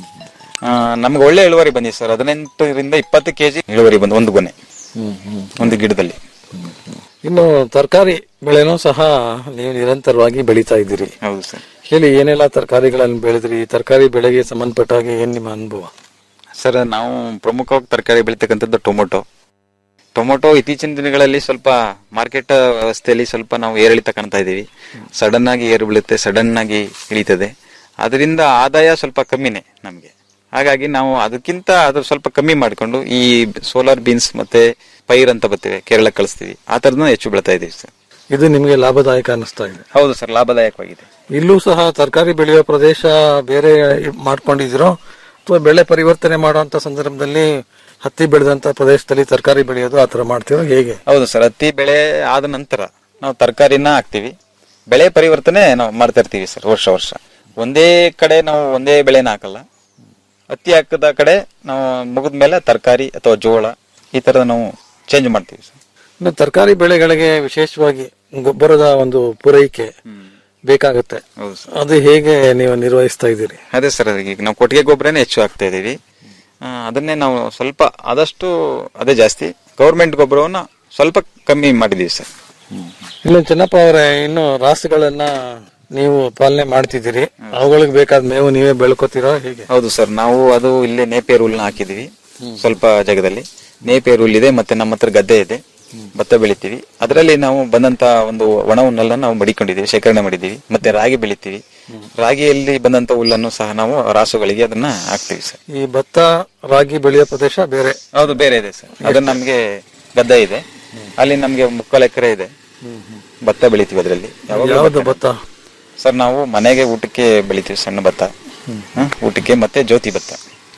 S8: ಆ, ನಮ್ಗೆ ಒಳ್ಳೆ ಇಳುವರಿ ಬಂದಿದೆ ಸರ್ ಹದಿನೆಂಟರಿಂದ ಇಪ್ಪತ್ತು ಕೆಜಿ ಇಳುವರಿ ಬಂದು ಒಂದು ಗೊನೆ ಒಂದು ಗಿಡದಲ್ಲಿ
S7: ಇನ್ನು ತರಕಾರಿ ಬೆಳೆನೂ ಸಹ ನೀವು ನಿರಂತರವಾಗಿ ಬೆಳೀತಾ ಇದ್ದೀರಿ
S8: ಹೌದು ಸರ್
S7: ಹೇಳಿ ಏನೆಲ್ಲ ತರಕಾರಿಗಳನ್ನು ಬೆಳೆದ್ರಿ ತರಕಾರಿ ಬೆಳೆಗೆ ಸಂಬಂಧಪಟ್ಟ ಹಾಗೆ ಏನ್ ನಿಮ್ಮ ಅನುಭವ
S8: ಸರ್ ನಾವು ಪ್ರಮುಖವಾಗಿ ತರಕಾರಿ ಬೆಳಿತಕ್ಕಂಥದ್ದು ಟೊಮೊಟೊ ಟೊಮೊಟೊ ಇತ್ತೀಚಿನ ದಿನಗಳಲ್ಲಿ ಸ್ವಲ್ಪ ಮಾರ್ಕೆಟ್ ವ್ಯವಸ್ಥೆಯಲ್ಲಿ ಸ್ವಲ್ಪ ನಾವು ಏರಿಳಿತ ಕಾಣ್ತಾ ಇದೀವಿ ಸಡನ್ ಆಗಿ ಏರು ಬೀಳುತ್ತೆ ಸಡನ್ ಆಗಿ ಇಳಿತದೆ ಅದರಿಂದ ಆದಾಯ ಸ್ವಲ್ಪ ಕಮ್ಮಿನೇ ನಮಗೆ ಹಾಗಾಗಿ ನಾವು ಅದಕ್ಕಿಂತ ಅದು ಸ್ವಲ್ಪ ಕಮ್ಮಿ ಮಾಡಿಕೊಂಡು ಈ ಸೋಲಾರ್ ಬೀನ್ಸ್ ಮತ್ತೆ ಪೈರ್ ಅಂತ ಬರ್ತಿವೆ ಕೇರಳ ಕಳಿಸ್ತೀವಿ ಆ ತರದನ್ನ ಹೆಚ್ಚು ಬೆಳಿತಾ ಇದೀವಿ ಸರ್
S7: ಇದು ನಿಮಗೆ ಲಾಭದಾಯಕ ಅನಿಸ್ತಾ ಇದೆ
S8: ಹೌದು ಸರ್ ಲಾಭದಾಯಕವಾಗಿದೆ
S7: ಇಲ್ಲೂ ಸಹ ತರಕಾರಿ ಬೆಳೆಯುವ ಪ್ರದೇಶ ಬೇರೆ ಮಾಡ್ಕೊಂಡಿದ್ದೀರೋ ಅಥವಾ ಬೆಳೆ ಪರಿವರ್ತನೆ ಮಾಡುವಂತ ಸಂದರ್ಭದಲ್ಲಿ ಹತ್ತಿ ಬೆಳೆದಂತ ಪ್ರದೇಶದಲ್ಲಿ ತರಕಾರಿ ಬೆಳೆಯೋದು ಆತರ ಮಾಡ್ತೀರೋ ಹೇಗೆ
S8: ಹೌದು ಸರ್ ಹತ್ತಿ ಬೆಳೆ ಆದ ನಂತರ ನಾವು ತರಕಾರಿನ ಹಾಕ್ತಿವಿ ಬೆಳೆ ಪರಿವರ್ತನೆ ನಾವು ಮಾಡ್ತಾ ಇರ್ತೀವಿ ಸರ್ ವರ್ಷ ವರ್ಷ ಒಂದೇ ಕಡೆ ನಾವು ಒಂದೇ ಬೆಳೆನ ಹಾಕಲ್ಲ ಹತ್ತಿ ಹಾಕದ ಕಡೆ ನಾವು ಮುಗಿದ ಮೇಲೆ ತರಕಾರಿ ಅಥವಾ ಜೋಳ ಈ ತರದ ನಾವು ಚೇಂಜ್ ಮಾಡ್ತೀವಿ ಸರ್
S7: ಇನ್ನು ತರಕಾರಿ ಬೆಳೆಗಳಿಗೆ ವಿಶೇಷವಾಗಿ ಗೊಬ್ಬರದ ಒಂದು ಪೂರೈಕೆ ಬೇಕಾಗುತ್ತೆ
S8: ಹೌದು ಸರ್
S7: ಅದು ಹೇಗೆ ನೀವು ನಿರ್ವಹಿಸ್ತಾ ಇದ್ದೀರಿ
S8: ಅದೇ ಸರ್ ಈಗ ನಾವು ಕೊಟ್ಟಿಗೆ ಗೊಬ್ಬರನೇ ಹೆಚ್ಚು ಹಾಕ್ತಾ ಇದೀವಿ ಆ, ಅದನ್ನೇ ನಾವು ಸ್ವಲ್ಪ ಆದಷ್ಟು ಅದೇ ಜಾಸ್ತಿ ಗೌರ್ಮೆಂಟ್ ಗೊಬ್ಬರವನ್ನ ಸ್ವಲ್ಪ ಕಮ್ಮಿ ಮಾಡಿದೀವಿ ಸರ್
S7: ಇನ್ನು ಚೆನ್ನಪ್ಪ ಅವರೇ ಇನ್ನು ರಾಸುಗಳನ್ನ ನೀವು ಪಾಲನೆ ಮಾಡ್ತಿದ್ದೀರಿ ಅವುಗಳಿಗೆ ಬೇಕಾದ ಮೇವು ನೀವೇ ಬೆಳ್ಕೋತೀರೋ ಹೇಗೆ
S8: ಹೌದು ಸರ್ ನಾವು ಅದು ಇಲ್ಲೇ ನೇಪಿಯರ್ ಹುಲ್ನ ಹಾಕಿದೀವಿ ಸ್ವಲ್ಪ ಜಾಗದಲ್ಲಿ ನೇಪಿಯರ್ ಹುಲ್ ಇದೆ ಮತ್ತೆ ನಮ್ಮ ಹತ್ರ ಗದ್ದೆ ಇದೆ ಭತ್ತ ಬೆಳಿತೀವಿ ಅದರಲ್ಲಿ ನಾವು ಬಂದಂತ ಒಂದು ಒಣ ಹುಲ್ಲನ್ನ ನಾವು ಮಡಿಕೊಂಡಿದೀವಿ ಶೇಖರಣೆ ಮಾಡಿದೀವಿ ಮತ್ತೆ ರಾಗಿ ಬೆಳಿತೀವಿ ರಾಗಿಯಲ್ಲಿ ಬಂದಂತ ಹುಲ್ಲನ್ನು ಸಹ ನಾವು ರಾಸುಗಳಿಗೆ ಅದನ್ನ ಹಾಕ್ತಿವಿ ಸರ್
S7: ಈ ಭತ್ತ ರಾಗಿ ಬೆಳೆಯೋ ಪ್ರದೇಶ ಬೇರೆ
S8: ಹೌದು ಬೇರೆ ಇದೆ ಸರ್ ಅದನ್ನ ನಮ್ಗೆ ಗದ್ದೆ ಇದೆ ಅಲ್ಲಿ ನಮ್ಗೆ ಮುಕ್ಕಾಲು ಎಕರೆ ಇದೆ ಭತ್ತ ಬೆಳಿತೀವಿ ಅದರಲ್ಲಿ
S7: ಯಾವ್ದು ಭತ್ತ
S8: ಸರ್ ನಾವು ಮನೆಗೆ ಊಟಕ್ಕೆ ಬೆಳಿತೀವಿ ಸಣ್ಣ ಭತ್ತ ಹ್ಮ್, ಊಟಕ್ಕೆ ಮತ್ತೆ ಜ್ಯೋತಿ ಭತ್ತ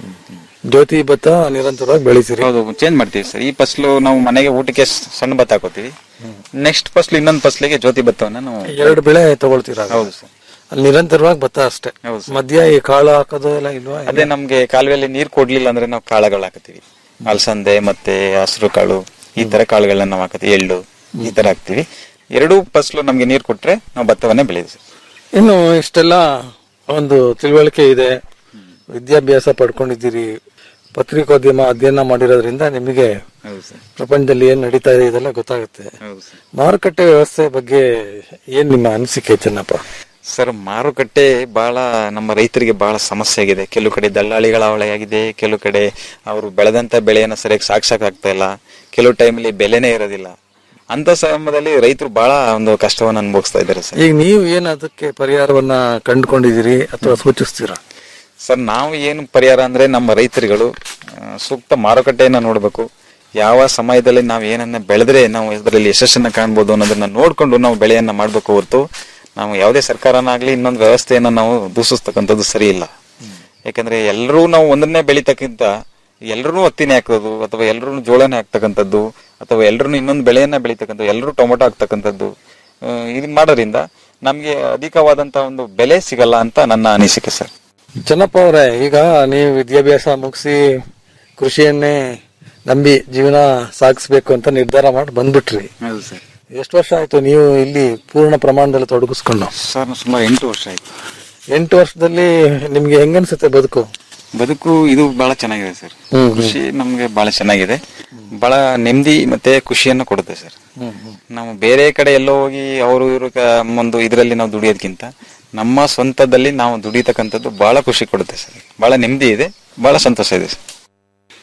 S7: ಜ್ಯೋತಿ ಭತ್ತ ನಿರಂತರವಾಗಿ ಬೆಳಿತೀರಿ
S8: ಹೌದು ಚೇಂಜ್ ಮಾಡ್ತೀವಿ ಸರ್ ಈ ಫಸಲು ನಾವು ಮನೆಗೆ ಊಟಕ್ಕೆ ಸ್- ಸಣ್ಣ ಭತ್ತ ಹಾಕೋತೀವಿ ನೆಕ್ಸ್ಟ್ ಫಸಲು ಇನ್ನೊಂದು ಫಸಲಿಗೆ ಜ್ಯೋತಿ ಭತ್ತವನ್ನ ನಾವು
S7: ಎರಡು ಬೆಳೆ ತಗೊಳ್ತೀರಾ
S8: ಹೌದು ಸರ್
S7: ಅಲ್ಲಿ ನಿರಂತರವಾಗಿ ಭತ್ತ ಅಷ್ಟೇ
S8: ಹೌದು ಸರ್.
S7: ಮಧ್ಯ ಈ ಕಾಳು ಹಾಕೋದು ಎಲ್ಲ ಇಲ್ವಾ
S8: ಅದೇ ನಮ್ಗೆ ಕಾಲುವೆಯಲ್ಲಿ ನೀರ್ ಕೊಡ್ಲಿಲ್ಲ ಅಂದ್ರೆ ನಾವು ಕಾಳುಗಳು ಹಾಕತ್ತೀವಿ ಅಲಸಂದೆ ಮತ್ತೆ ಹಸಿರು ಕಾಳು ಈ ತರ ಕಾಳುಗಳನ್ನ ನಾವು ಹಾಕತ್ತೀವಿ ಎಳ್ಳು ಈ ತರ ಹಾಕ್ತಿವಿ ಎರಡೂ ಫಸಲು ನಮ್ಗೆ ನೀರ್ ಕೊಟ್ರೆ ನಾವು ಭತ್ತವನ್ನೇ ಬೆಳೆಯುದು ಸರ್
S7: ಇನ್ನು ಇಷ್ಟೆಲ್ಲ ಒಂದು ತಿಳುವಳಿಕೆ ಇದೆ ವಿದ್ಯಾಭ್ಯಾಸ ಪಡ್ಕೊಂಡಿದ್ದೀರಿ ಪತ್ರಿಕೋದ್ಯಮ ಅಧ್ಯಯನ ಮಾಡಿರೋದ್ರಿಂದ ನಿಮಗೆ
S8: ಹೌದು ಸರ್
S7: ಪ್ರಪಂಚದಲ್ಲಿ ಏನ್ ನಡೀತಾ ಇದೆ ಇದೆಲ್ಲ ಗೊತ್ತಾಗುತ್ತೆ
S8: ಹೌದು ಸರ್
S7: ಮಾರುಕಟ್ಟೆ ವ್ಯವಸ್ಥೆ ಬಗ್ಗೆ ಏನ್ ನಿಮ್ಮ ಅನಿಸಿಕೆ ಚೆನ್ನಪ್ಪ
S8: ಸರ್ ಮಾರುಕಟ್ಟೆ ಬಹಳ ನಮ್ಮ ರೈತರಿಗೆ ಬಹಳ ಸಮಸ್ಯೆ ಆಗಿದೆ ಕೆಲವು ಕಡೆ ದಲ್ಲಾಳಿಗಳ ಅವಳೆ ಆಗಿದೆ ಕೆಲವು ಕಡೆ ಅವರು ಬೆಳೆದಂತ ಬೆಳೆಯನ್ನ ಸರಿಯಾಗಿ ಸಾಕ್ಷಾಕ್ ಆಗ್ತಾ ಇಲ್ಲ ಕೆಲವು ಟೈಮಲ್ಲಿ ಬೆಲೆನೇ ಇರೋದಿಲ್ಲ ಅಂತ ಸಮಯದಲ್ಲಿ ರೈತರು ಬಹಳ ಒಂದು ಕಷ್ಟವನ್ನು ಅನುಭವಿಸ್ತಾ ಇದ್ದಾರೆ ಸರ್
S7: ಈಗ ನೀವು ಏನ್ ಅದಕ್ಕೆ ಪರಿಹಾರವನ್ನ ಕಂಡುಕೊಂಡಿದ್ದೀರಿ ಅಥವಾ ಸೂಚಿಸ್ತೀರಾ
S8: ಸರ್ ನಾವು ಏನು ಪರಿಹಾರ ಅಂದ್ರೆ ನಮ್ಮ ರೈತರುಗಳು ಆ, ಸೂಕ್ತ ಮಾರುಕಟ್ಟೆಯನ್ನ ನೋಡಬೇಕು ಯಾವ ಸಮಯದಲ್ಲಿ ನಾವು ಏನನ್ನ ಬೆಳೆದ್ರೆ ನಾವು ಇದರಲ್ಲಿ ಯಶಸ್ಸನ್ನ ಕಾಣ್ಬೋದು ಅನ್ನೋದನ್ನ ನೋಡ್ಕೊಂಡು ನಾವು ಬೆಳೆಯನ್ನ ಮಾಡ್ಬೇಕು ಹೊರತು ನಾವು ಯಾವುದೇ ಸರ್ಕಾರನಾಗ್ಲಿ ಇನ್ನೊಂದು ವ್ಯವಸ್ಥೆಯನ್ನ ನಾವು ದೂಷಿಸ್ತಕ್ಕಂಥದ್ದು ಸರಿ ಇಲ್ಲ ಯಾಕಂದ್ರೆ ಎಲ್ಲರೂ ನಾವು ಒಂದನ್ನೇ ಬೆಳಿತಕ್ಕಿಂತ ಎಲ್ಲರೂ ಹತ್ತಿನೇ ಹಾಕೋದು ಅಥವಾ ಎಲ್ಲರೂ ಜೋಳನೇ ಹಾಕ್ತಕ್ಕಂಥದ್ದು ಅಥವಾ ಎಲ್ಲರೂ ಇನ್ನೊಂದು ಬೆಳೆಯನ್ನ ಬೆಳಿತಕ್ಕಂಥದ್ದು ಎಲ್ಲರೂ ಟೊಮೊಟೊ ಹಾಕ್ತಕ್ಕಂಥದ್ದು ಆ, ಇದು ಮಾಡೋದ್ರಿಂದ ನಮ್ಗೆ ಅಧಿಕವಾದಂತ ಒಂದು ಬೆಲೆ ಸಿಗಲ್ಲ ಅಂತ ನನ್ನ ಅನಿಸಿಕೆ ಸರ್
S7: ಚೆನ್ನಪ್ಪ ಅವರೇ ಈಗ ನೀವು ವಿದ್ಯಾಭ್ಯಾಸ ಮುಗಿಸಿ ಕೃಷಿಯನ್ನೇ ನಂಬಿ ಜೀವನ ಸಾಗಿಸ್ಬೇಕು ಅಂತ ನಿರ್ಧಾರ ಮಾಡಿ ಬಂದ್ಬಿಟ್ರಿ
S8: ಹೌದು ಸರ್
S7: ಎಷ್ಟು ವರ್ಷ ಆಯ್ತು ನೀವು ಇಲ್ಲಿ ಪೂರ್ಣ ಪ್ರಮಾಣದಲ್ಲಿ ತೊಡಗಿಸ್ಕೊಂಡು
S8: ಸರ್ ಸುಮಾರು ಎಂಟು ವರ್ಷ ಆಯ್ತು
S7: ಎಂಟು ವರ್ಷದಲ್ಲಿ ನಿಮ್ಗೆ ಹೆಂಗನ್ಸುತ್ತೆ ಬದುಕು
S8: ಬದುಕು ಇದು ಬಹಳ ಚೆನ್ನಾಗಿದೆ ಸರ್
S7: ಹ್ಮ್,
S8: ಖುಷಿ ನಮ್ಗೆ ಬಹಳ ಚೆನ್ನಾಗಿದೆ ಬಹಳ ನೆಮ್ಮದಿ ಮತ್ತೆ ಖುಷಿಯನ್ನು ಕೊಡುತ್ತೆ ಸರ್ ನಾವು ಬೇರೆ ಕಡೆ ಎಲ್ಲೋ ಹೋಗಿ ಅವರು ಇವರು ಒಂದು ಇದರಲ್ಲಿ ನಾವು ದುಡಿಯೋದಕ್ಕಿಂತ ನಮ್ಮ ಸ್ವಂತದಲ್ಲಿ ನಾವು ದುಡಿತಕ್ಕಂಥದ್ದು ಬಹಳ ಖುಷಿ ಕೊಡುತ್ತೆ ಸರ್ ಬಹಳ ನೆಮ್ಮದಿ ಇದೆ ಬಹಳ ಸಂತೋಷ ಇದೆ ಸರ್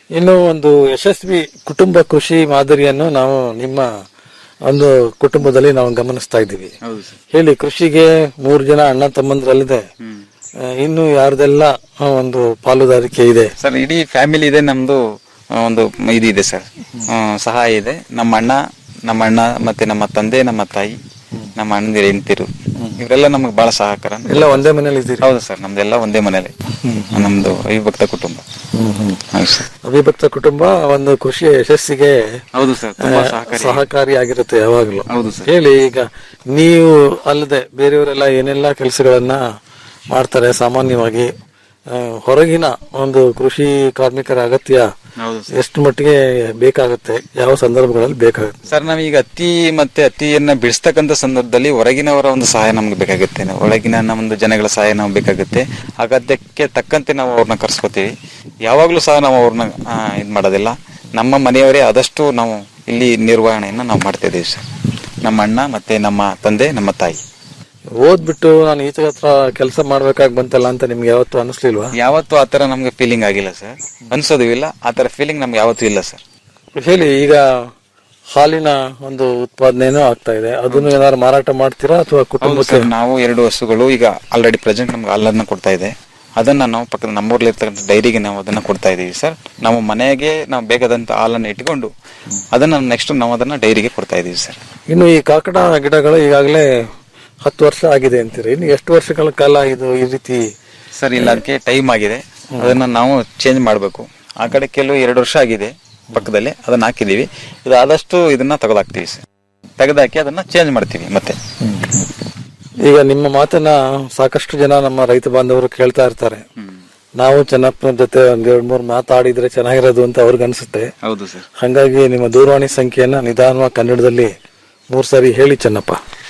S7: ಇನ್ನು ಒಂದು ಯಶಸ್ವಿ ಕುಟುಂಬ ಕೃಷಿ ಮಾದರಿಯನ್ನು ನಾವು ನಿಮ್ಮ ಒಂದು ಕುಟುಂಬದಲ್ಲಿ ನಾವು ಗಮನಿಸ್ತಾ ಇದ್ದೀವಿ
S8: ಹೌದು ಸರ್
S7: ಹೇಳಿ ಕೃಷಿಗೆ ಮೂರು ಜನ ಅಣ್ಣ ತಮ್ಮಂದ್ರಲ್ಲಿದೆ ಆ, ಇನ್ನು ಯಾರ್ದೆಲ್ಲ ಆ, ಒಂದು ಪಾಲುದಾರಿಕೆ ಇದೆ
S8: ಸರ್ ಇಡೀ ಫ್ಯಾಮಿಲಿ ಇದೆ ನಮ್ದು ಆ, ಒಂದು ಇದು ಇದೆ ಸರ್ ಆ, ಸಹಾಯ ಇದೆ ನಮ್ಮ ಅಣ್ಣ ನಮ್ಮ ಅಣ್ಣ ಮತ್ತೆ ನಮ್ಮ ತಂದೆ ನಮ್ಮ ತಾಯಿ ನಮ್ಮ ಅಣ್ಣಂದಿರ ಹೆಂಡತಿರು ಇವರೆಲ್ಲ ನಮಗೆ ಬಹಳ ಸಹಕಾರ
S7: ಎಲ್ಲ ಒಂದೇ ಮನೇಲಿ ಇದ್ದೀರಿ
S8: ಹೌದು ಸರ್ ನಮ್ದೆಲ್ಲ ಒಂದೇ ಮನೇಲಿ ನಮ್ದು ಅವಿಭಕ್ತ ಕುಟುಂಬ ಹೌದು ಸರ್
S7: ಅವಿಭಕ್ತ ಕುಟುಂಬ ಒಂದು ಕೃಷಿಯ ಯಶಸ್ಸಿಗೆ
S8: ಹೌದು ಸರ್ ತುಂಬಾ
S7: ಆ,
S8: ಸಹಕಾರಿ
S7: ಸಹಕಾರಿಯಾಗಿರುತ್ತೆ ಯಾವಾಗಲೂ
S8: ಹೌದು ಸರ್
S7: ಹೇಳಿ ಈಗ ನೀವು ಅಲ್ಲದೆ ಬೇರೆಯವರೆಲ್ಲ ಏನೆಲ್ಲ ಕೆಲಸಗಳನ್ನ ಮಾಡ್ತಾರೆ ಸಾಮಾನ್ಯವಾಗಿ ಆ, ಹೊರಗಿನ ಒಂದು ಕೃಷಿ ಕಾರ್ಮಿಕರ ಅಗತ್ಯ
S8: ಹೌದು
S7: ಎಷ್ಟು ಮಟ್ಟಿಗೆ ಬೇಕಾಗುತ್ತೆ ಯಾವ ಸಂದರ್ಭಗಳಲ್ಲಿ ಬೇಕಾಗುತ್ತೆ
S8: ಸರ್ ನಾವೀಗ ಹತ್ತಿ ಮತ್ತೆ ಹತ್ತಿಯನ್ನ ಬಿಡಿಸ್ತಕ್ಕಂಥ ಸಂದರ್ಭದಲ್ಲಿ ಹೊರಗಿನವರ ಒಂದು ಸಹಾಯ ನಮ್ಗೆ ಬೇಕಾಗುತ್ತೆ ಒಳಗಿನ ನಮ್ಮೊಂದು ಜನಗಳ ಸಹಾಯ ನಮ್ಗೆ ಬೇಕಾಗುತ್ತೆ ಅಗತ್ಯಕ್ಕೆ ತಕ್ಕಂತೆ ನಾವು ಅವ್ರನ್ನ ಕರ್ಸ್ಕೊತೀವಿ ಯಾವಾಗ್ಲೂ ಸಹ ನಾವು ಅವ್ರನ್ನ ಆ, ಇದ್ ಮಾಡೋದಿಲ್ಲ ನಮ್ಮ ಮನೆಯವರೇ ಆದಷ್ಟು ನಾವು ಇಲ್ಲಿ ನಿರ್ವಹಣೆಯನ್ನ ನಾವು ಮಾಡ್ತಾ ಇದೀವಿ ಸರ್ ನಮ್ಮ ಅಣ್ಣ ಮತ್ತೆ ನಮ್ಮ ತಂದೆ ನಮ್ಮ ತಾಯಿ
S7: ಓದ್ಬಿಟ್ಟು ನಾನು ಈತ ಹತ್ರ ಕೆಲಸ ಮಾಡ್ಬೇಕಾಗಿ ಬಂತಲ್ಲ ಅಂತ ನಿಮ್ಗೆ ಯಾವತ್ತೂ ಅನಿಸ್ಲಿಲ್ವಾ
S8: ಯಾವತ್ತೂ ಆತರ ನಮ್ಗೆ ಫೀಲಿಂಗ್ ಆಗಿಲ್ಲ ಸರ್ ಅನ್ಸೋದು ಇಲ್ಲ ಆತರ ಫೀಲಿಂಗ್ ನಮ್ಗೆ ಯಾವತ್ತೂ ಇಲ್ಲ ಸರ್
S7: ಹೇಳಿ ಈಗ ಹಾಲಿನ ಒಂದು ಉತ್ಪಾದನೆನೂ ಆಗ್ತಾ ಇದೆ ಅದನ್ನು ಏನಾದ್ರು ಮಾರಾಟ ಮಾಡ್ತೀರಾ ಅಥವಾ
S8: ಹೌದು
S7: ಕುಟುಂಬಕ್ಕೆ
S8: ಸರ್ ನಾವು ಎರಡು ಹಸುಗಳು ಈಗ ಆಲ್ರೆಡಿ ಪ್ರೆಸೆಂಟ್ ನಮ್ಗೆ ಹಾಲನ್ನ ಕೊಡ್ತಾ ಇದೆ ಅದನ್ನ ನಾವು ಪಕ್ಕದ ನಮ್ಮೂರ್ಲಿ ಇರ್ತಕ್ಕಂಥ ಡೈರಿಗೆ ನಾವು ಅದನ್ನ ಕೊಡ್ತಾ ಇದೀವಿ ಸರ್ ನಾವು ಮನೆಗೆ ನಾವು ಬೇಕಾದಂತ ಹಾಲನ್ನ ಇಟ್ಕೊಂಡು ಅದನ್ನ ನೆಕ್ಸ್ಟ್ ನಾವು ಅದನ್ನ ಡೈರಿಗೆ ಕೊಡ್ತಾ ಇದೀವಿ ಸರ್
S7: ಇನ್ನು ಈ ಕಾಕಡ ಗಿಡಗಳು ಈಗಾಗಲೇ ಹತ್ತು ವರ್ಷ ಆಗಿದೆ ಅಂತೀರಿ ಇನ್ನು ಎಷ್ಟು ವರ್ಷಗಳ ಕಾಲ ಇದು ಈ ರೀತಿ
S8: ಸರ್ ಇಲ್ಲ ಅದಕ್ಕೆ ಟೈಮ್ ಆಗಿದೆ ಅದನ್ನ ನಾವು ಚೇಂಜ್ ಮಾಡಬೇಕು ಆ ಕಡೆ ಕೆಲವು ಎರಡು ವರ್ಷ ಆಗಿದೆ ಪಕ್ಕದಲ್ಲಿ ಅದನ್ನ ಹಾಕಿದೀವಿ ಇದು ಆದಷ್ಟು ಇದನ್ನ ತೆಗೆದಾಕ್ತಿವಿ ಸರ್ ತೆಗೆದಾಕಿ ಅದನ್ನ ಚೇಂಜ್ ಮಾಡ್ತೀವಿ ಮತ್ತೆ
S7: ಈಗ ನಿಮ್ಮ ಮಾತನ್ನ ಸಾಕಷ್ಟು ಜನ ನಮ್ಮ ರೈತ ಬಾಂಧವರು ಕೇಳ್ತಾ ಇರ್ತಾರೆ ನಾವು ಚೆನ್ನಪ್ಪನ ಜೊತೆ ಒಂದ್ ಎರಡ್ ಮೂರ್ ಮಾತಾಡಿದ್ರೆ ಚೆನ್ನಾಗಿರೋದು ಅಂತ ಅವ್ರಿಗೆ ಅನ್ಸುತ್ತೆ
S8: ಹೌದು ಸರ್
S7: ಹಂಗಾಗಿ ನಿಮ್ಮ ದೂರವಾಣಿ ಸಂಖ್ಯೆಯನ್ನ ನಿಧಾನವಾಗಿ ಕನ್ನಡದಲ್ಲಿ ಮೂರ್ ಸಾರಿ ಹೇಳಿ ಚೆನ್ನಪ್ಪ